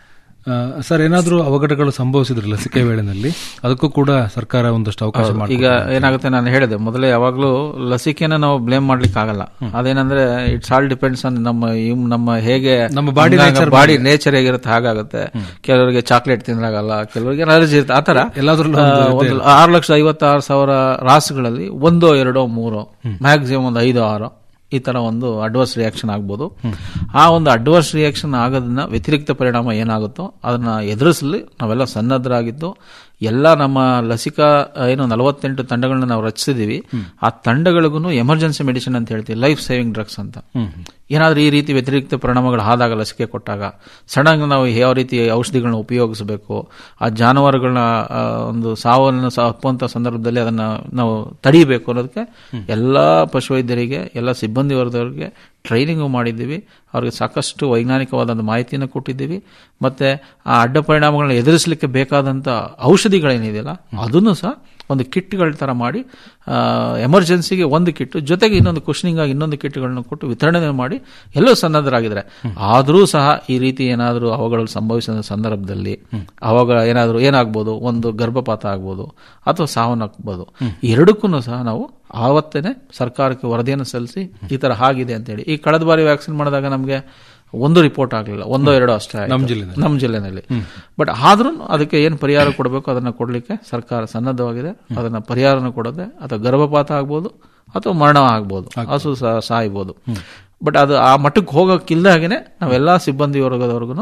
ಆ, ಸರ್ ಏನಾದರೂ ಅವಘಡಗಳು ಸಂಭವಿಸಿದ್ರೆ ಲಸಿಕೆ ವೇಳೆನಲ್ಲಿ ಅದಕ್ಕೂ ಕೂಡ ಸರ್ಕಾರ ಒಂದಷ್ಟು ಅವಕಾಶ ಹೌದು. ಮಾಡಿ ಈಗ ಏನಾಗುತ್ತೆ ನಾನು ಹೇಳಿದೆ ಮೊದಲೇ ಯಾವಾಗಲೂ ಲಸಿಕೆನ ನಾವು ಬ್ಲೇಮ್ ಮಾಡ್ಲಿಕ್ಕೆ ಆಗಲ್ಲ ಅದೇನಂದ್ರೆ ಇಟ್ಸ್ ಆಲ್ ಡಿಪೆಂಡ್ಸ್ ಆನ್ ನಮ್ಮ ಇವ್- ನಮ್ಮ ಹೇಗೆ ನಮ್ಮ body nature ಬಾಡಿ ಮೇಲೆ. ನೇಚರ್ ಹೇಗಿರುತ್ತೆ ಹಾಗಾಗುತ್ತೆ ಕೆಲವರಿಗೆ ಚಾಕ್ಲೇಟ್ ತಿನ್ನಲಾಗಲ್ಲ ಕೆಲವರಿಗೆ ಅಲರ್ಜಿ ಇರುತ್ತೆ ಆತರ ಎಲ್ಲಾದ್ರಲ್ಲೂ ಆ, ಒಂದು ಇದೆ. ಒಂದು ಆರು ಲಕ್ಷ ಐವತ್ತಾರು ಸಾವಿರ ರಾಸುಗಳಲ್ಲಿ ಒಂದೋ ಎರಡೋ ಮೂರೋ ಮ್ಯಾಕ್ಸಿಮಮ್ ಒಂದು ಐದು ಆರು ಈ ತರ ಒಂದು ಅಡ್ವರ್ಸ್ ರಿಯಾಕ್ಷನ್ ಆಗ್ಬೋದು ಆ ಒಂದು ಅಡ್ವರ್ಸ್ ರಿಯಾಕ್ಷನ್ ಆಗೋದನ್ನ ವ್ಯತಿರಿಕ್ತ ಪರಿಣಾಮ ಏನಾಗುತ್ತೋ ಅದನ್ನ ಎದುರಿಸಲಿ ನಾವೆಲ್ಲ ಸನ್ನದ್ಧರಾಗಿದ್ದು ಎಲ್ಲ ನಮ್ಮ ಲಸಿಕಾ ಆ, ಏನು ನಲವತ್ತೆಂಟು ತಂಡಗಳನ್ನ ನಾವು ರಚಿಸಿದೀವಿ ಆ ತಂಡಗಳಿಗೂ ಎಮರ್ಜೆನ್ಸಿ ಮೆಡಿಸಿನ್ ಅಂತ ಹೇಳ್ತೀವಿ ಲೈಫ್ ಸೇವಿಂಗ್ ಡ್ರಗ್ಸ್ ಅಂತ ಏನಾದ್ರೂ ಈ ರೀತಿ ವ್ಯತಿರಿಕ್ತ ಪರಿಣಾಮಗಳು ಆದಾಗ ಲಸಿಕೆ ಕೊಟ್ಟಾಗ ಸಡನ್ ನಾವು ಯಾವ ರೀತಿ ಔಷಧಿಗಳನ್ನ ಉಪಯೋಗಿಸಬೇಕು ಆ ಜಾನುವಾರುಗಳನ್ನ ಆ, ಒಂದು ಸಾವನ್ನು ಸಹ ಅಪ್ಪುವಂತ ಸಂದರ್ಭದಲ್ಲಿ ಅದನ್ನ ನಾವು ತಡಿಬೇಕು ಅನ್ನೋದಕ್ಕೆ ಎಲ್ಲ ಪಶುವೈದ್ಯರಿಗೆ ಎಲ್ಲ ಸಿಬ್ಬಂದಿ ವರ್ಗದವರಿಗೆ ಟ್ರೈನಿಂಗು ಮಾಡಿದ್ದೀವಿ ಅವ್ರಿಗೆ ಸಾಕಷ್ಟು ವೈಜ್ಞಾನಿಕವಾದ ಮಾಹಿತಿಯನ್ನು ಕೊಟ್ಟಿದ್ದೀವಿ ಮತ್ತೆ ಆ ಅಡ್ಡ ಪರಿಣಾಮಗಳನ್ನ ಎದುರಿಸಲಿಕ್ಕೆ ಬೇಕಾದಂತ ಔಷಧಿಗಳೇನಿದೆಯಲ್ಲ ಅದನ್ನು ಸಹ ಒಂದು ಕಿಟ್ಗಳ ತರ ಮಾಡಿ ಎಮರ್ಜೆನ್ಸಿಗೆ ಒಂದು ಕಿಟ್ ಜೊತೆಗೆ ಇನ್ನೊಂದು ಕುಶನಿಂಗ್ ಆಗಿ ಇನ್ನೊಂದು ಕಿಟ್ಗಳನ್ನು ಕೊಟ್ಟು ವಿತರಣೆ ಮಾಡಿ ಎಲ್ಲೋ ಸನ್ನದ್ಧರಾಗಿದ್ದಾರೆ ಆದರೂ ಸಹ ಈ ರೀತಿ ಏನಾದರೂ ಅವುಗಳು ಸಂಭವಿಸಿದ ಸಂದರ್ಭದಲ್ಲಿ ಅವಾಗ ಏನಾದರೂ ಏನಾಗ್ಬೋದು ಒಂದು ಗರ್ಭಪಾತ ಆಗ್ಬೋದು ಅಥವಾ ಸಾವನ್ನಾಗ್ಬೋದು ಎರಡಕ್ಕೂ ಸಹ ನಾವು ಆವತ್ತೇನೆ ಸರ್ಕಾರಕ್ಕೆ ವರದಿಯನ್ನು ಸಲ್ಲಿಸಿ ಈ ತರ ಆಗಿದೆ ಅಂತ ಹೇಳಿ ಈ ಕಳೆದ ಬಾರಿ ವ್ಯಾಕ್ಸಿನ್ ಮಾಡಿದಾಗ ನಮಗೆ ಒಂದು ರಿಪೋರ್ಟ್ ಆಗಲಿಲ್ಲ ಒಂದೋ ಎರಡೋ ಅಷ್ಟೇ ಆಯ್ತು. ನಮ್ಮ ಜಿಲ್ಲೆನಲ್ಲಿ. ನಮ್ಮ ಜಿಲ್ಲೆನಲ್ಲಿ ಬಟ್ ಆದ್ರೂ ಅದಕ್ಕೆ ಏನು ಪರಿಹಾರ ಕೊಡಬೇಕು ಅದನ್ನ ಕೊಡಲಿಕ್ಕೆ ಸರ್ಕಾರ ಸನ್ನದ್ಧವಾಗಿದೆ ಅದನ್ನ ಪರಿಹಾರನ ಕೊಡದೆ ಅಥವಾ ಗರ್ಭಪಾತ ಆಗ್ಬೋದು ಅಥವಾ ಮರಣ ಆಗ್ಬೋದು ಹಸು ಸಹ ಸಾಯ್ಬೋದು ಬಟ್ ಅದು ಆ ಮಟ್ಟಕ್ಕೆ ಹೋಗೋಕ್ಕಿಲ್ಲ ಹಾಗೇನೆ ನಾವೆಲ್ಲಾ ಸಿಬ್ಬಂದಿ ವರ್ಗದವರೆಗೂ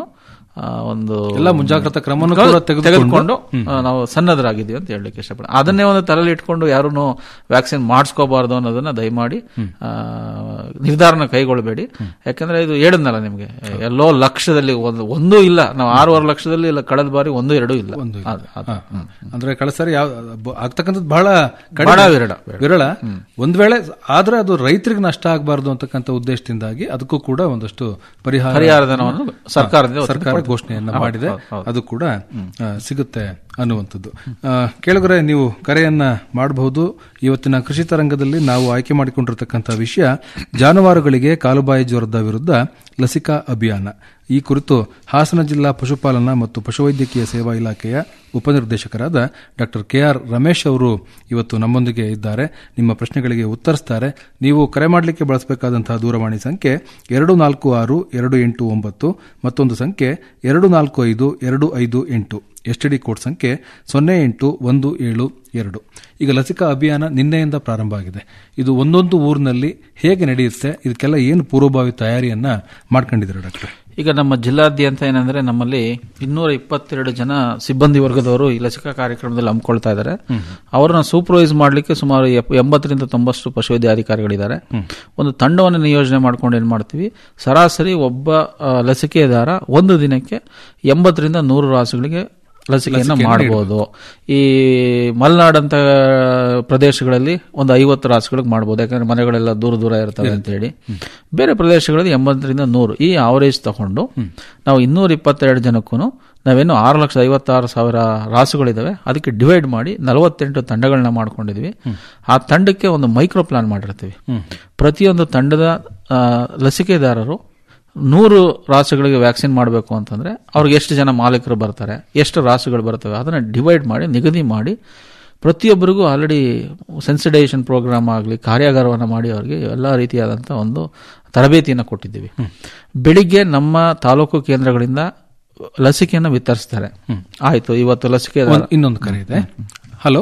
ಒಂದು ಎಲ್ಲ ಮುಂಜಾಗ್ರತಾ ಕ್ರಮವನ್ನು ಕೂಡ ತೆಗೆದುಕೊಂಡು, ತೆಗೆದುಕೊಂಡು ಹ್ಮ್. ಆ, ನಾವು ಸನ್ನದ್ಧರಾಗಿದ್ದೀವಿ ಅಂತ ಹೇಳಲಿಕ್ಕೆ ಇಷ್ಟಪಡ ಅದನ್ನೇ ಒಂದು ತಲೆಯಲ್ಲಿ ಇಟ್ಕೊಂಡು ಯಾರೂ ವ್ಯಾಕ್ಸಿನ್ ಮಾಡಿಸ್ಕೋಬಾರ್ದು ಅನ್ನೋದನ್ನ ದಯಮಾಡಿ ಆ, ನಿರ್ಧಾರನ ಕೈಗೊಳ್ಳಬೇಡಿ ಯಾಕಂದ್ರೆ ಇದು ಹೇಳಿದ್ನಲ್ಲ ನಿಮಗೆ ಎಲ್ಲೋ ಲಕ್ಷದಲ್ಲಿ ಒಂದು ಒಂದೂ ಇಲ್ಲ ನಾವು ಆರೂವರೆ ಲಕ್ಷದಲ್ಲಿ ಇಲ್ಲ ಕಳೆದ ಬಾರಿ ಒಂದು ಎರಡು ಇಲ್ಲ ಅದು- ಅದು. ಹಾ, ಹಾ. ಅಂದ್ರೆ ಕಳೆದ ಸಾರಿ ಯಾವ ಬ- ಆಗ್ತಕ್ಕಂಥದ್ದು ಬಹಳ ಕಡಿಮೆ. ಬಹಳ ವಿರಳ. ವಿರಳ ಒಂದ್ ವೇಳೆ ಆದ್ರೆ ಅದು ರೈತರಿಗೆ ನಷ್ಟ ಆಗಬಾರ್ದು ಅಂತಕ್ಕಂಥ ಉದ್ದೇಶದಿಂದಾಗಿ ಅದಕ್ಕೂ ಕೂಡ ಒಂದಷ್ಟು ಪರಿಹಾರ ಪರಿಹಾರಧನವನ್ನು ಸರ್ಕಾರದಿಂದ ಒದಗಿಸಿ ಸರ್ಕಾರ ಕೊಡ್ತದೆ. ಘೋಷಣೆಯನ್ನ ಹೌದು, ಮಾಡಿದೆ ಹೌದು, ಹೌದು. ಅದು ಕೂಡ ಆ, ಸಿಗುತ್ತೆ ಅನ್ನುವಂಥದ್ದು ಆ, ಕೇಳುಗರೆ ನೀವು ಕರೆಯನ್ನ ಮಾಡಬಹುದು ಇವತ್ತಿನ ಕೃಷಿ ತರಂಗದಲ್ಲಿ ನಾವು ಆಯ್ಕೆ ಮಾಡಿಕೊಂಡಿರತಕ್ಕಂಥ ವಿಷಯ ಜಾನುವಾರುಗಳಿಗೆ ಕಾಲುಬಾಯಿ ಜ್ವರದ ವಿರುದ್ಧ ಲಸಿಕಾ ಅಭಿಯಾನ ಈ ಕುರಿತು ಹಾಸನ ಜಿಲ್ಲಾ ಪಶುಪಾಲನಾ ಮತ್ತು ಪಶುವೈದ್ಯಕೀಯ ಸೇವಾ ಇಲಾಖೆಯ ಉಪನಿರ್ದೇಶಕರಾದ ಡಾಕ್ಟರ್ ಕೆಆರ್ ರಮೇಶ್ ಅವರು ಇವತ್ತು ನಮ್ಮೊಂದಿಗೆ ಇದ್ದಾರೆ ನಿಮ್ಮ ಪ್ರಶ್ನೆಗಳಿಗೆ ಉತ್ತರಿಸ್ತಾರೆ ನೀವು ಕರೆ ಮಾಡಲಿಕ್ಕೆ ಬಳಸಬೇಕಾದಂತಹ ದೂರವಾಣಿ ಸಂಖ್ಯೆ ಎರಡು ನಾಲ್ಕು ಆರು ಎರಡು ಎಂಟು ಒಂಬತ್ತು ಮತ್ತೊಂದು ಸಂಖ್ಯೆ ಎರಡು ನಾಲ್ಕು ಐದು ಎರಡು ಐದು ಎಂಟು ಎಸ್ಟಿಡಿ ಕೋಡ್ ಸಂಖ್ಯೆ ಸೊನ್ನೆ ಎಂಟು ಒಂದು ಏಳು ಎರಡು ಈಗ ಲಸಿಕಾ ಅಭಿಯಾನ ನಿನ್ನೆಯಿಂದ ಪ್ರಾರಂಭ ಆಗಿದೆ ಇದು ಒಂದೊಂದು ಊರಿನಲ್ಲಿ ಹೇಗೆ ನಡೆಯುತ್ತೆ ಇದಕ್ಕೆಲ್ಲ ಏನು ಪೂರ್ವಭಾವಿ ತಯಾರಿಯನ್ನ ಮಾಡ್ಕೊಂಡಿದ್ದಾರೆ ಡಾಕ್ಟರ್ ಈಗ ನಮ್ಮ ಜಿಲ್ಲಾದ್ಯಂತ ಏನಂದ್ರೆ ನಮ್ಮಲ್ಲಿ ಇನ್ನೂರ ಇಪ್ಪತ್ತೆರಡು ಜನ ಸಿಬ್ಬಂದಿ ವರ್ಗದವರು ಈ ಲಸಿಕಾ ಕಾರ್ಯಕ್ರಮದಲ್ಲಿ ಹಮ್ಮಿಕೊಳ್ತಾ ಇದ್ದಾರೆ ಅವರನ್ನ ಸೂಪರ್ವೈಸ್ ಮಾಡಲಿಕ್ಕೆ ಸುಮಾರು ಎಪ್- ಎಂಬತ್ತರಿಂದ ತೊಂಬತ್ತು ಪಶುವೈದ್ಯ ಅಧಿಕಾರಿಗಳಿದ್ದಾರೆ ಒಂದು ತಂಡವನ್ನು ನಿಯೋಜನೆ ಮಾಡ್ಕೊಂಡು ಏನ್ ಮಾಡ್ತೀವಿ ಸರಾಸರಿ ಒಬ್ಬ ಆ, ಲಸಿಕೆದಾರ ಒಂದು ದಿನಕ್ಕೆ ಎಂಬತ್ತರಿಂದ ನೂರು ರಾಸುಗಳಿಗೆ ಲಸಿಕೆಯನ್ನು ಲಸಿಕೆಯನ್ನು ಮಾಡಬಹುದು ಈ ಮಲೆನಾಡಂತ ಪ್ರದೇಶಗಳಲ್ಲಿ ಒಂದು ಐವತ್ತು ರಾಸುಗಳಿಗೆ ಮಾಡಬಹುದು ಯಾಕಂದ್ರೆ ಮನೆಗಳೆಲ್ಲ ದೂರ ದೂರ ಇರ್ತವೆ ಅಂತ ಹೇಳಿ ಬೇರೆ ಪ್ರದೇಶಗಳಲ್ಲಿ ಎಂಬತ್ತರಿಂದ ನೂರು ಈ ಆವರೇಜ್ ತಗೊಂಡು ನಾವು ಇನ್ನೂರ ಇಪ್ಪತ್ತೆರಡು ಜನಕ್ಕೂ ನಾವೇನು ಆರು ಲಕ್ಷದ ಐವತ್ತಾರು ಸಾವಿರ ರಾಸುಗಳಿದಾವೆ ಅದಕ್ಕೆ ಡಿವೈಡ್ ಮಾಡಿ ನಲವತ್ತೆಂಟು ತಂಡಗಳನ್ನ ಮಾಡ್ಕೊಂಡಿದ್ವಿ ಆ ತಂಡಕ್ಕೆ ಒಂದು ಮೈಕ್ರೋ ಪ್ಲಾನ್ ಮಾಡಿರ್ತೀವಿ ಪ್ರತಿಯೊಂದು ತಂಡದ ಆ, ಲಸಿಕೆದಾರರು ನೂರು ರಾಸುಗಳಿಗೆ ವ್ಯಾಕ್ಸಿನ್ ಮಾಡಬೇಕು ಅಂತಂದ್ರೆ ಅವ್ರಿಗೆ ಎಷ್ಟು ಜನ ಮಾಲೀಕರು ಬರ್ತಾರೆ ಎಷ್ಟು ರಾಸುಗಳು ಬರ್ತವೆ ಅದನ್ನ ಡಿವೈಡ್ ಮಾಡಿ ನಿಗದಿ ಮಾಡಿ ಪ್ರತಿಯೊಬ್ಬರಿಗೂ ಆಲ್ರೆಡಿ ಸೆನ್ಸಿಟೈಸೇಷನ್ ಪ್ರೋಗ್ರಾಮ್ ಆಗಲಿ ಕಾರ್ಯಾಗಾರವನ್ನು ಮಾಡಿ ಅವರಿಗೆ ಎಲ್ಲ ರೀತಿಯಾದಂಥ ಒಂದು ತರಬೇತಿಯನ್ನು ಕೊಟ್ಟಿದ್ದೀವಿ ಬೆಳಿಗ್ಗೆ ನಮ್ಮ ತಾಲೂಕು ಕೇಂದ್ರಗಳಿಂದ ಲಸಿಕೆಯನ್ನು ವಿತರಿಸ್ತಾರೆ ಆಯ್ತು ಇವತ್ತು ಲಸಿಕೆ ಒಂದ್- ಇನ್ನೊಂದು ಕರೆ ಇದೆ ಹಲೋ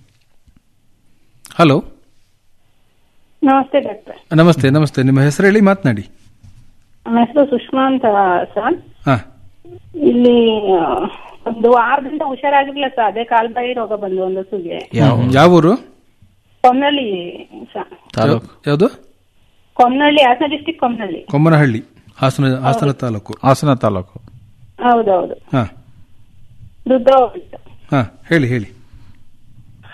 ಹಲೋ ನಮಸ್ತೆ ಡಾಕ್ಟರ್ ನಮಸ್ತೆ ನಮಸ್ತೆ ನಿಮ್ಮ ಹೆಸರು ಹೇಳಿ ಮಾತನಾಡಿ ನನ್ನ ಹೆಸರು ಸುಷ್ಮಾ ಅಂತ ಸರ್ ಹಾ ಇಲ್ಲಿ ಆ, ಒಂದು ವಾರದಿಂದ ಹುಷಾರಾಗಿರ್ಲಿಲ್ಲ ಸರ್ ಅದೇ ಕಾಲ್ಬಾಯಿ ರೋಗ ಬಂದು ಒಂದು ಹಸುಗೆ ಯಾವ ಊರು ಕೊಮ್ನಳ್ಳಿ ಸರ್ ತಾಲೂಕು ಯಾವುದು ಕೊಮ್ನಳ್ಳಿ ಹಾಸನ ಡಿಸ್ಟಿಕ್ ಕೊಮ್ನಳ್ಳಿ ಕೊಮ್ಮನಹಳ್ಳಿ ಹಾಸನ ಹಾಸನ ತಾಲೂಕು ಹಾಸನ ತಾಲೂಕು ಹೌದೌದು ಹಾ ದುಡ್ಡ ಹಾ ಹೇಳಿ ಹೇಳಿ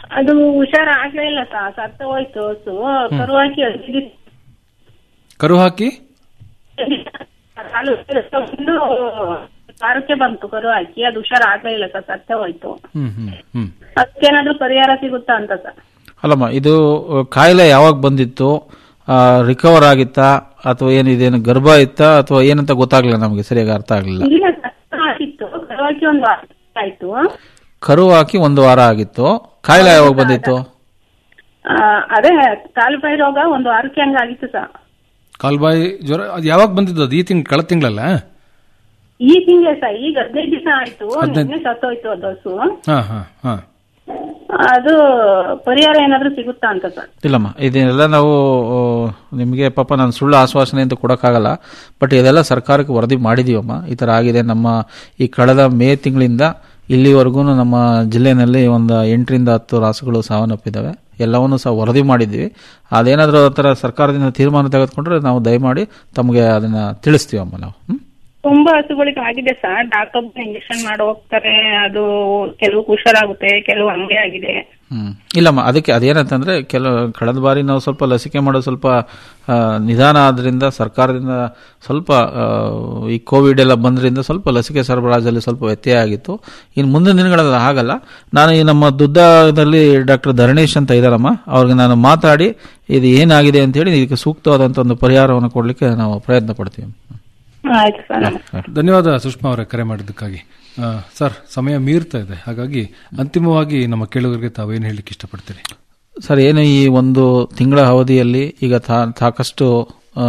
ಅದು ಹುಷಾರ್ ಆಗ್ಲೇ ಇಲ್ಲ ಸಾ ಸತ್ತ ಹೋಯ್ತು ಹಸು ಕರು ಹಾಕಿ ಹದಿನೈದು ಕರು ಹಾಕಿ ಹಾಲು ಒಂದು ವಾರಕ್ಕೆ ಬಂತು ಕರು ಹಾಕಿ ಅದು ಹುಷಾರ್ ಆಗ್ಲೇ ಇಲ್ಲ ಸರ್ ಸತ್ತ ಹೋಯ್ತು ಹ್ಮ್ ಹ್ಮ್ ಹ್ಮ್ ಅದಕ್ಕೇನಾದ್ರೂ ಪರಿಹಾರ ಸಿಗುತ್ತಾ ಅಂತ ಸರ್ ಅಲ್ಲಮ್ಮ ಇದು ಆ, ಕಾಯಿಲೆ ಯಾವಾಗ ಬಂದಿತ್ತು ರಿಕವರ್ ಆಗಿತ್ತಾ ಅಥವಾ ಏನಿದೇನು ಗರ್ಭ ಇತ್ತಾ ಅಥವಾ ಏನಂತ ಗೊತ್ತಾಗ್ಲಿಲ್ಲ ನಮಗೆ ಸರಿಯಾಗಿ ಅರ್ಥ ಆಗ್ಲಿಲ್ಲ ಇಲ್ಲ ಸತ್ತ ಆಗಿತ್ತು ಕರು ಹಾಕಿ ಒಂದು ವಾರ ಆಯ್ತು ಕರು ಹಾಕಿ ಒಂದು ವಾರ ಆಗಿತ್ತು ಕಾಯಿಲೆ ಯಾವಾಗ ಬಂದಿತ್ತು ಆ, ಅದೇ ಕಾಲುಬಾಯಿ ರೋಗ ಒಂದು ವಾರಕ್ಕೆ ಹಂಗಾಗಿತ್ತು ಸರ್ ಕಾಲ್ಬಾಯಿ ಜ್ವರ ಅದು ಯಾವಾಗ ಬಂದಿದ್ದು ಅದು ಈ ತಿಂಗ್ ಕಳೆದ ತಿಂಗಳಲ್ಲ ಈ ತಿಂಗಳೇ ಸರ್ ಈಗ ಹದಿನೈದು ದಿವಸ ಆಯ್ತು ಹದಿನೈದು- ನಿನ್ನೆ ಸತ್ತೋಯ್ತು ಅದು ಹಸು ಹಾ ಹಾ ಹಾ ಅದು ಪರಿಹಾರ ಏನಾದ್ರೂ ಸಿಗುತ್ತಾ ಅಂತ ಸರ್ ಇಲ್ಲಮ್ಮ ಇದನ್ನೆಲ್ಲ ನಾವು ಆ, ನಿಮಗೆ ಪಾಪ ನಾನು ಸುಳ್ಳು ಆಶ್ವಾಸನೆ ಅಂತ ಕೊಡೋಕ್ಕಾಗಲ್ಲ ಬಟ್ ಇದೆಲ್ಲ ಸರ್ಕಾರಕ್ಕೆ ವರದಿ ಮಾಡಿದೀವಮ್ಮ ಈ ಥರ ಆಗಿದೆ ನಮ್ಮ ಈ ಕಳೆದ ಮೇ ತಿಂಗಳಿಂದ ಇಲ್ಲಿವರೆಗೂ ನಮ್ಮ ಜಿಲ್ಲೆಯಲ್ಲಿ ಒಂದು ಎಂಟರಿಂದ ಹತ್ತು ರಾಸುಗಳು ಸಾವನ್ನಪ್ಪಿದ್ದಾವೆ ಎಲ್ಲವನ್ನೂ ಸಹ ವರದಿ ಮಾಡಿದ್ದೀವಿ ಅದೇನಾದರೂ ಆ ಥರ ಸರ್ಕಾರದಿಂದ ತೀರ್ಮಾನ ತೆಗೆದುಕೊಂಡ್ರೆ ನಾವು ದಯಮಾಡಿ ತಮಗೆ ಅದನ್ನು ತಿಳಿಸ್ತೀವಮ್ಮ ನಾವು ಹ್ಮ್? ತುಂಬಾ ಹಸುಗಳಿಗೆ ಆಗಿದೆ ಸರ್ ಡಾಕ್ಟರ್ ಇಂಜೆಕ್ಷನ್ ಮಾಡಿ ಹೋಗ್ತಾರೆ ಅದು ಕೆಲವು ಹುಷಾರಾಗುತ್ತೆ ಕೆಲವು ಹಂಗೆ ಆಗಿದೆ ಹ್ಮ್ ಇಲ್ಲಮ್ಮ ಅದಕ್ಕೆ ಅದೇನಂತಂದ್ರೆ ಕೆಲವು ಕಳೆದ ಬಾರಿ ನಾವು ಸ್ವಲ್ಪ ಲಸಿಕೆ ಮಾಡೋದು ಸ್ವಲ್ಪ ಆ, ನಿಧಾನ ಆದ್ರಿಂದ ಸರ್ಕಾರದಿಂದ ಸ್ವಲ್ಪ ಆ, ಈ ಕೋವಿಡ್ ಎಲ್ಲ ಬಂದ್ರಿಂದ ಸ್ವಲ್ಪ ಲಸಿಕೆ ಸರಬರಾಜಲ್ಲಿ ಸ್ವಲ್ಪ ವ್ಯತ್ಯಯ ಆಗಿತ್ತು ಇನ್ನು ಮುಂದಿನ ದಿನಗಳಲ್ಲಿ ಆಗಲ್ಲ ನಾನು ಈ ನಮ್ಮ ದುದ್ದದಲ್ಲಿ ಡಾಕ್ಟರ್ ಧರಣೇಶ್ ಅಂತ ಇದ್ದಾರಮ್ಮ ಅವ್ರಿಗೆ ನಾನು ಮಾತಾಡಿ ಇದು ಏನಾಗಿದೆ ಅಂತ ಹೇಳಿ ಇದಕ್ಕೆ ಸೂಕ್ತವಾದಂಥ ಒಂದು ಪರಿಹಾರವನ್ನು ಕೊಡಲಿಕ್ಕೆ ನಾವು ಪ್ರಯತ್ನ ಪಡ್ತೀವಿ ಆಯ್ತು ಸರ್ ಧನ್ಯವಾದ ಸುಷ್ಮಾ ಅವರೇ ಕರೆ ಮಾಡಿದ್ದಕ್ಕಾಗಿ ಆ, ಸರ್ ಸಮಯ ಮೀರ್ತಾ ಇದೆ ಹಾಗಾಗಿ ಅಂತಿಮವಾಗಿ ನಮ್ಮ ಕೇಳುಗರಿಗೆ ತಾವೇನು ಹೇಳಲಿಕ್ಕೆ ಇಷ್ಟಪಡ್ತೀರಿ ಸರ್ ಏನು ಈ ಒಂದು ತಿಂಗಳ ಅವಧಿಯಲ್ಲಿ ಈಗ ತಾ- ಸಾಕಷ್ಟು ಆ,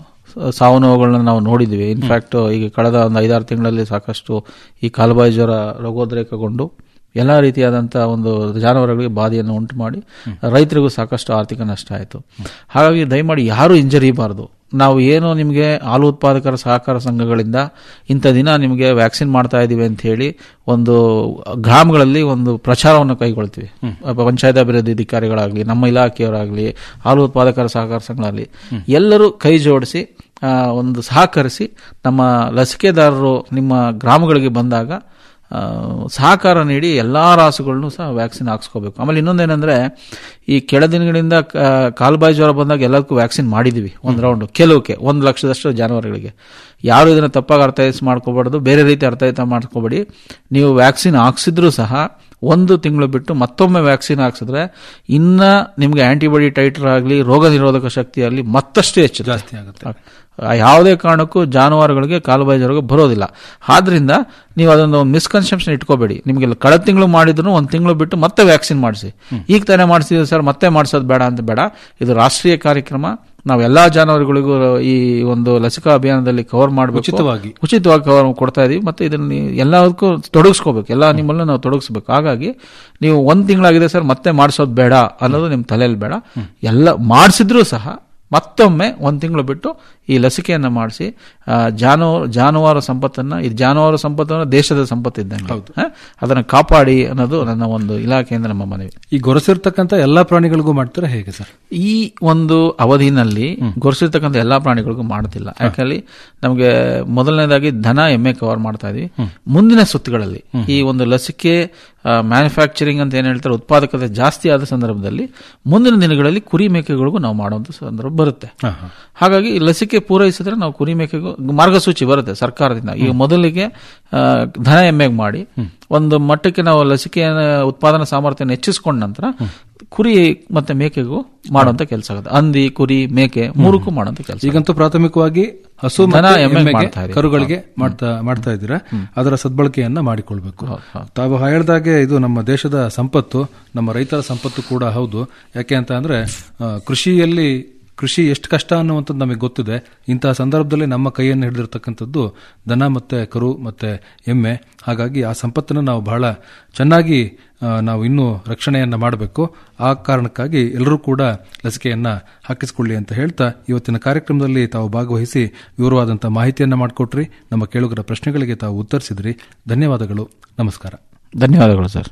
ಸಾವು ನೋವುಗಳನ್ನ ನಾವು ನೋಡಿದ್ವಿ ಇನ್ಫ್ಯಾಕ್ಟ್ ಈಗ ಕಳೆದ ಒಂದು ಐದಾರು ತಿಂಗಳಲ್ಲಿ ಸಾಕಷ್ಟು ಈ ಕಾಲುಬಾಯಿ ಜ್ವರ ರೋಗೋದ್ರೇಕಗೊಂಡು ಎಲ್ಲ ರೀತಿಯಾದಂಥ ಒಂದು ಜಾನುವಾರುಗಳಿಗೆ ಬಾಧೆಯನ್ನು ಉಂಟು ಮಾಡಿ ರೈತರಿಗೂ ಸಾಕಷ್ಟು ಆರ್ಥಿಕ ನಷ್ಟ ಆಯಿತು ಹಾಗಾಗಿ ದಯಮಾಡಿ ಯಾರೂ ಇಂಜರಿಬಾರ್ದು ನಾವು ಏನು ನಿಮಗೆ ಹಾಲು ಉತ್ಪಾದಕರ ಸಹಕಾರ ಸಂಘಗಳಿಂದ ಇಂಥ ದಿನ ನಿಮಗೆ ವ್ಯಾಕ್ಸಿನ್ ಮಾಡ್ತಾ ಇದ್ದೀವಿ ಅಂತ ಹೇಳಿ ಒಂದು ಗ್ರಾಮಗಳಲ್ಲಿ ಒಂದು ಪ್ರಚಾರವನ್ನು ಕೈಗೊಳ್ತೀವಿ ಪಂಚಾಯತ್ ಅಭಿವೃದ್ಧಿ ಅಧಿಕಾರಿಗಳಾಗಲಿ ನಮ್ಮ ಇಲಾಖೆಯವರಾಗಲಿ ಹಾಲು ಉತ್ಪಾದಕರ ಸಹಕಾರ ಸಂಘಗಳಾಗಲಿ ಎಲ್ಲರೂ ಕೈ ಜೋಡಿಸಿ ಆ, ಒಂದು ಸಹಕರಿಸಿ ನಮ್ಮ ಲಸಿಕೆದಾರರು ನಿಮ್ಮ ಗ್ರಾಮಗಳಿಗೆ ಬಂದಾಗ ಆ, ಸಹಕಾರ ನೀಡಿ ಎಲ್ಲ ರಾಸುಗಳನ್ನು ಸಹ ವ್ಯಾಕ್ಸಿನ್ ಹಾಕ್ಸ್ಕೋಬೇಕು ಆಮೇಲೆ ಇನ್ನೊಂದೇನೆಂದ್ರೆ ಈ ಕೆಳ ದಿನಗಳಿಂದ ಕ- ಕಾಲ್ಬಾಯಿ ಜ್ವರ ಬಂದಾಗ ಎಲ್ಲದಕ್ಕೂ ವ್ಯಾಕ್ಸಿನ್ ಮಾಡಿದೀವಿ ಒಂದು ರೌಂಡ್ ಕೆಲವಕ್ಕೆ ಒಂದು ಲಕ್ಷದಷ್ಟು ಜಾನುವಾರುಗಳಿಗೆ ಯಾರು ಇದನ್ನು ತಪ್ಪಾಗಿ ಅರ್ಥೈಸ್ ಮಾಡ್ಕೋಬಾರ್ದು ಬೇರೆ ರೀತಿ ಅರ್ಥೈತ ಮಾಡ್ಕೋಬೇಡಿ ನೀವು ವ್ಯಾಕ್ಸಿನ್ ಹಾಕ್ಸಿದ್ರು ಸಹ ಒಂದು ತಿಂಗಳು ಬಿಟ್ಟು ಮತ್ತೊಮ್ಮೆ ವ್ಯಾಕ್ಸಿನ್ ಹಾಕ್ಸಿದ್ರೆ ಇನ್ನ ನಿಮಗೆ ಆಂಟಿಬಾಡಿ ಟೈಟರ್ ಆಗಲಿ ರೋಗ ನಿರೋಧಕ ಶಕ್ತಿ ಆಗಲಿ ಮತ್ತಷ್ಟು ಹೆಚ್ಚು ಜಾಸ್ತಿ ಆಗುತ್ತೆ ಯಾವುದೇ ಕಾರಣಕ್ಕೂ ಜಾನುವಾರುಗಳಿಗೆ ಕಾಲುಬಾಯಿ ಜ್ವರ ಬರೋದಿಲ್ಲ ಆದ್ರಿಂದ ನೀವು ಅದೊಂದು ಒಂದು ಮಿಸ್ಕನ್ಸೆಪ್ಷನ್ ಇಟ್ಕೋಬೇಡಿ ನಿಮಗೆ ಕಳೆದ ತಿಂಗಳು ಮಾಡಿದ್ರು ಒಂದು ತಿಂಗಳು ಬಿಟ್ಟು ಮತ್ತೆ ವ್ಯಾಕ್ಸಿನ್ ಮಾಡಿಸಿ ಈಗ ತಾನೇ ಮಾಡಿಸಿದ್ವಿ ಸರ್ ಮತ್ತೆ ಮಾಡಿಸೋದು ಬೇಡ ಅಂತ ಬೇಡ ಇದು ರಾಷ್ಟ್ರೀಯ ಕಾರ್ಯಕ್ರಮ ನಾವು ಎಲ್ಲಾ ಜಾನುವಾರುಗಳಿಗೂ ಈ ಒಂದು ಲಸಿಕಾ ಅಭಿಯಾನದಲ್ಲಿ ಕವರ್ ಮಾಡಬೇಕು ಉಚಿತವಾಗಿ. ಉಚಿತವಾಗಿ ಕವರ್ ಕೊಡ್ತಾ ಇದೀವಿ ಮತ್ತೆ ಇದನ್ನ ನೀವು ಎಲ್ಲದಕ್ಕೂ ತೊಡಗಿಸ್ಕೋಬೇಕು ಎಲ್ಲ ನಿಮ್ಮಲ್ಲೂ ನಾವು ತೊಡಗಿಸ್ಬೇಕು ಹಾಗಾಗಿ ನೀವು ಒಂದ್ ತಿಂಗಳಾಗಿದೆ ಸರ್ ಮತ್ತೆ ಮಾಡಿಸೋದು ಬೇಡ ಅನ್ನೋದು ನಿಮ್ಮ ತಲೆಯಲ್ಲಿ ಬೇಡ ಎಲ್ಲ ಮಾಡಿಸಿದ್ರೂ ಸಹ ಮತ್ತೊಮ್ಮೆ ಒಂದು ತಿಂಗಳು ಬಿಟ್ಟು ಈ ಲಸಿಕೆಯನ್ನು ಮಾಡಿಸಿ ಜಾನು ಜಾನುವಾರು ಸಂಪತ್ತನ್ನ ಈ ಜಾನುವಾರು ಸಂಪತ್ತನ್ನು ದೇಶದ ಸಂಪತ್ತು ಇದ್ದಂಗೆ ಹ? ಅದನ್ನ ಕಾಪಾಡಿ ಅನ್ನೋದು ನನ್ನ ಒಂದು ಇಲಾಖೆಯಿಂದ ನಮ್ಮ ಮನವಿ ಈ ಗೊರಸಿರ್ತಕ್ಕಂಥ ಎಲ್ಲಾ ಪ್ರಾಣಿಗಳಿಗೂ ಮಾಡ್ತಾರೆ ಹೇಗೆ ಸರ್ ಈ ಒಂದು ಅವಧಿನಲ್ಲಿ ಗೊರೆಸಿರ್ತಕ್ಕಂಥ ಎಲ್ಲಾ ಪ್ರಾಣಿಗಳಿಗೂ ಮಾಡ್ತಿಲ್ಲ ಯಾಕಂದ್ರೆ ನಮಗೆ ಮೊದಲನೇದಾಗಿ ದನ ಎಮ್ಮೆ ಕವರ್ ಮಾಡ್ತಾ ಇದೀವಿ ಮುಂದಿನ ಸುತ್ತುಗಳಲ್ಲಿ ಈ ಒಂದು ಲಸಿಕೆ ಮ್ಯಾನುಫ್ಯಾಕ್ಚರಿಂಗ್ ಅಂತ ಏನ್ ಹೇಳ್ತಾರೆ ಉತ್ಪಾದಕತೆ ಜಾಸ್ತಿ ಆದ ಸಂದರ್ಭದಲ್ಲಿ ಮುಂದಿನ ದಿನಗಳಲ್ಲಿ ಕುರಿ ಮೇಕೆಗಳಿಗೂ ನಾವು ಮಾಡುವಂತ ಸಂದರ್ಭ ಬರುತ್ತೆ ಹಾಗಾಗಿ ಈ ಲಸಿಕೆ ಪೂರೈಸಿದ್ರೆ ನಾವು ಕುರಿ ಮೇಕೆಗೂ ಮಾರ್ಗಸೂಚಿ ಬರುತ್ತೆ ಸರ್ಕಾರದಿಂದ ಈಗ ಮೊದಲಿಗೆ ಆ, ದನ ಎಮ್ಮೆಗೆ ಮಾಡಿ ಒಂದು ಮಟ್ಟಕ್ಕೆ ನಾವು ಲಸಿಕೆಯ ಉತ್ಪಾದನಾ ಸಾಮರ್ಥ್ಯ ಹೆಚ್ಚಿಸಿಕೊಂಡ ನಂತರ ಕುರಿ ಮತ್ತೆ ಮೇಕೆಗೂ ಮಾಡುವಂತ ಕೆಲಸ ಆಗುತ್ತೆ ಹಂದಿ ಕುರಿ ಮೇಕೆ ಮೂರಕ್ಕೂ ಮಾಡುವಂತ ಕೆಲಸ ಈಗಂತೂ ಪ್ರಾಥಮಿಕವಾಗಿ ಹಸು ದನ ಮತ್ತು ಎಮ್ಮೆಗೆ ಎಮ್ಮೆಗೆ ಮಾಡ್ತಾ ಇದೀವಿ. ಕರುಗಳಿಗೆ ಮಾಡ್ತಾ ಮಾಡ್ತಾ ಇದ್ದೀರಾ ಅದರ ಸದ್ಬಳಕೆಯನ್ನ ಮಾಡಿಕೊಳ್ಬೇಕು ತಾವು ಹೇಳ್ದಾಗೆ ಇದು ನಮ್ಮ ದೇಶದ ಸಂಪತ್ತು ನಮ್ಮ ರೈತರ ಸಂಪತ್ತು ಕೂಡ ಹೌದು ಯಾಕೆ ಅಂತ ಅಂದ್ರೆ ಆ, ಕೃಷಿಯಲ್ಲಿ ಕೃಷಿ ಎಷ್ಟು ಕಷ್ಟ ಅನ್ನುವಂಥದ್ದು ನಮಗೆ ಗೊತ್ತಿದೆ ಇಂತಹ ಸಂದರ್ಭದಲ್ಲಿ ನಮ್ಮ ಕೈಯನ್ನು ಹಿಡಿದಿರ್ತಕ್ಕಂಥದ್ದು ದನ ಮತ್ತೆ ಕರು ಮತ್ತೆ ಎಮ್ಮೆ ಹಾಗಾಗಿ ಆ ಸಂಪತ್ತನ್ನು ನಾವು ಬಹಳ ಚೆನ್ನಾಗಿ ಆ, ನಾವು ಇನ್ನೂ ರಕ್ಷಣೆಯನ್ನ ಮಾಡಬೇಕು ಆ ಕಾರಣಕ್ಕಾಗಿ ಎಲ್ಲರೂ ಕೂಡ ಲಸಿಕೆಯನ್ನ ಹಾಕಿಸಿಕೊಳ್ಳಿ ಅಂತ ಹೇಳ್ತಾ ಇವತ್ತಿನ ಕಾರ್ಯಕ್ರಮದಲ್ಲಿ ತಾವು ಭಾಗವಹಿಸಿ ವಿವರವಾದಂತಹ ಮಾಹಿತಿಯನ್ನ ಮಾಡಿಕೊಟ್ರಿ ನಮ್ಮ ಕೇಳುಗರ ಪ್ರಶ್ನೆಗಳಿಗೆ ತಾವು ಉತ್ತರಿಸಿದ್ರಿ ಧನ್ಯವಾದಗಳು ನಮಸ್ಕಾರ ಧನ್ಯವಾದಗಳು ಸರ್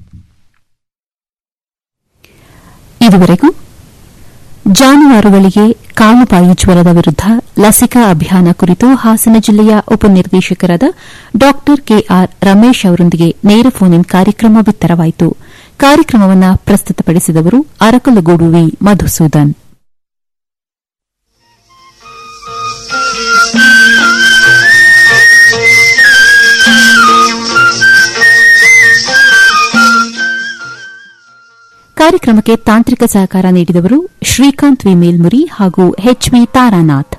ಇದುವರೆಗೂ ಜಾನುವಾರುಗಳಿಗೆ ಕಾಲುಬಾಯಿ ಜ್ವರದ ವಿರುದ್ಧ ಲಸಿಕಾ ಅಭಿಯಾನ ಕುರಿತು ಹಾಸನ ಜಿಲ್ಲೆಯ ಉಪನಿರ್ದೇಶಕರಾದ ಡಾ ಕೆಆರ್ ರಮೇಶ್ ಅವರೊಂದಿಗೆ ನೇರ ಫೋನ್ ಇನ್ ಕಾರ್ಯಕ್ರಮ ಬಿತ್ತರವಾಯಿತು ಕಾರ್ಯಕ್ರಮವನ್ನು ಪ್ರಸ್ತುತಪಡಿಸಿದವರು ಅರಕಲಗೂಡು ವಿ ಮಧುಸೂದನ್ ಕಾರ್ಯಕ್ರಮಕ್ಕೆ ತಾಂತ್ರಿಕ ಸಹಕಾರ ನೀಡಿದವರು ಶ್ರೀಕಾಂತ್ ವಿ ಮೇಲ್ಮುರಿ ಹಾಗೂ ಎಚ್ವಿ ತಾರಾನಾಥ್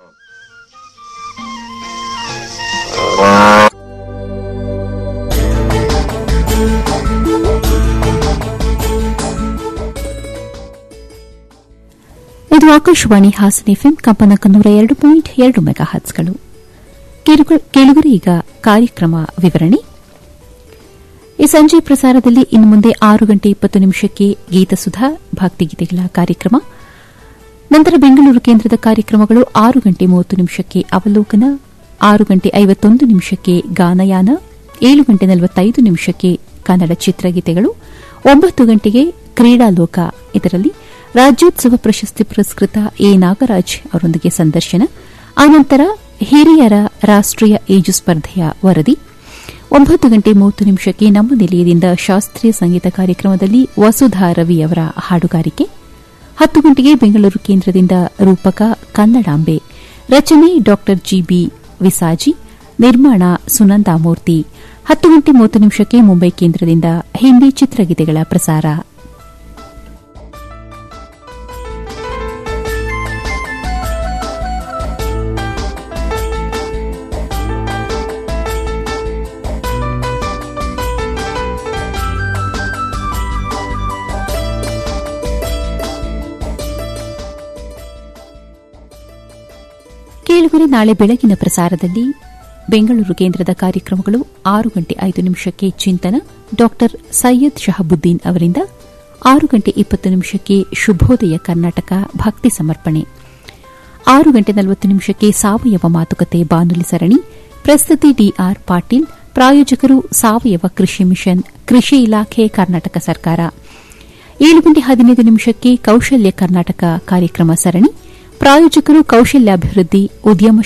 ಇದು ಆಕಾಶವಾಣಿ ಹಾಸನ ಎಫ್ಎಂ ಕಂಪನಾಂಕ ನೂರ ಎರಡು ಪಾಯಿಂಟ್ ಎರಡು ಮೆಗಾ ಹರ್ಟ್ಸ್ಗಳು ಕೇಳುಗರೆ ಈಗ ಕಾರ್ಯಕ್ರಮ ವಿವರಣೆ ಈ ಸಂಜೆ ಪ್ರಸಾರದಲ್ಲಿ ಇನ್ನು ಮುಂದೆ ಆರು ಗಂಟೆ ಇಪ್ಪತ್ತು ನಿಮಿಷಕ್ಕೆ ಗೀತಸುಧಾ ಭಕ್ತಿಗೀತೆಗಳ ಕಾರ್ಯಕ್ರಮ ನಂತರ ಬೆಂಗಳೂರು ಕೇಂದ್ರದ ಕಾರ್ಯಕ್ರಮಗಳು ಆರು ಗಂಟೆ ಮೂವತ್ತು ನಿಮಿಷಕ್ಕೆ ಅವಲೋಕನ ಆರು ಗಂಟೆ ಐವತ್ತೊಂದು ನಿಮಿಷಕ್ಕೆ ಗಾನಯಾನ ಏಳು ಗಂಟೆ ನಲವತ್ತೈದು ನಿಮಿಷಕ್ಕೆ ಕನ್ನಡ ಚಿತ್ರಗೀತೆಗಳು ಒಂಬತ್ತು ಗಂಟೆಗೆ ಕ್ರೀಡಾಲೋಕ ಇದರಲ್ಲಿ ರಾಜ್ಯೋತ್ಸವ ಪ್ರಶಸ್ತಿ ಪುರಸ್ಕೃತ ಎ ನಾಗರಾಜ್ ಅವರೊಂದಿಗೆ ಸಂದರ್ಶನ ಆನಂತರ ಹಿರಿಯರ ರಾಷ್ಟೀಯ ಈಜು ಸ್ಪರ್ಧೆಯ ವರದಿ ಒಂಬತ್ತು ಗಂಟೆ ಮೂವತ್ತು ನಿಮಿಷಕ್ಕೆ ನಮ್ಮ ನಿಲಯದಿಂದ ಶಾಸ್ತ್ರೀಯ ಸಂಗೀತ ಕಾರ್ಯಕ್ರಮದಲ್ಲಿ ವಸುಧಾ ರವಿ ಅವರ ಹಾಡುಗಾರಿಕೆ ಹತ್ತು ಗಂಟೆಗೆ ಬೆಂಗಳೂರು ಕೇಂದ್ರದಿಂದ ರೂಪಕ ಕನ್ನಡಾಂಬೆ ರಚನೆ ಡಾ ಜಿಬಿ ವಿಸಾಜಿ ನಿರ್ಮಾಣ ಸುನಂದಾಮೂರ್ತಿ ಹತ್ತು ಗಂಟೆ ಮೂವತ್ತು ನಿಮಿಷಕ್ಕೆ ಮುಂಬೈ ಕೇಂದ್ರದಿಂದ ಹಿಂದಿ ಚಿತ್ರಗೀತೆಗಳ ಪ್ರಸಾರ ಕೇಳುಗರೆ ನಾಳೆ ಬೆಳಗಿನ ಪ್ರಸಾರದಲ್ಲಿ ಬೆಂಗಳೂರು ಕೇಂದ್ರದ ಕಾರ್ಯಕ್ರಮಗಳು ಆರು ಗಂಟೆ ಐದು ನಿಮಿಷಕ್ಕೆ ಚಿಂತನ ಡಾ ಸೈಯದ್ ಶಹಬುದ್ದೀನ್ ಅವರಿಂದ ಆರು ಗಂಟೆ ಇಪ್ಪತ್ತು ನಿಮಿಷಕ್ಕೆ ಶುಭೋದಯ ಕರ್ನಾಟಕ ಭಕ್ತಿ ಸಮರ್ಪಣೆ ಆರು ಗಂಟೆ ನಲವತ್ತು ನಿಮಿಷಕ್ಕೆ ಸಾವಯವ ಮಾತುಕತೆ ಬಾನುಲಿ ಸರಣಿ ಪ್ರಸ್ತುತಿ ಡಿಆರ್ ಪಾಟೀಲ್ ಪ್ರಾಯೋಜಕರು ಸಾವಯವ ಕೃಷಿ ಮಿಷನ್ ಕೃಷಿ ಇಲಾಖೆ ಕರ್ನಾಟಕ ಸರ್ಕಾರ ಏಳು ಗಂಟೆ ಹದಿನೈದು ನಿಮಿಷಕ್ಕೆ ಕೌಶಲ್ಯ ಕರ್ನಾಟಕ ಕಾರ್ಯಕ್ರಮ ಸರಣಿ ಪ್ರಾಯೋಜಕರು ಕೌಶಲ್ಯಾಭಿವೃದ್ಧಿ ಉದ್ಯಮ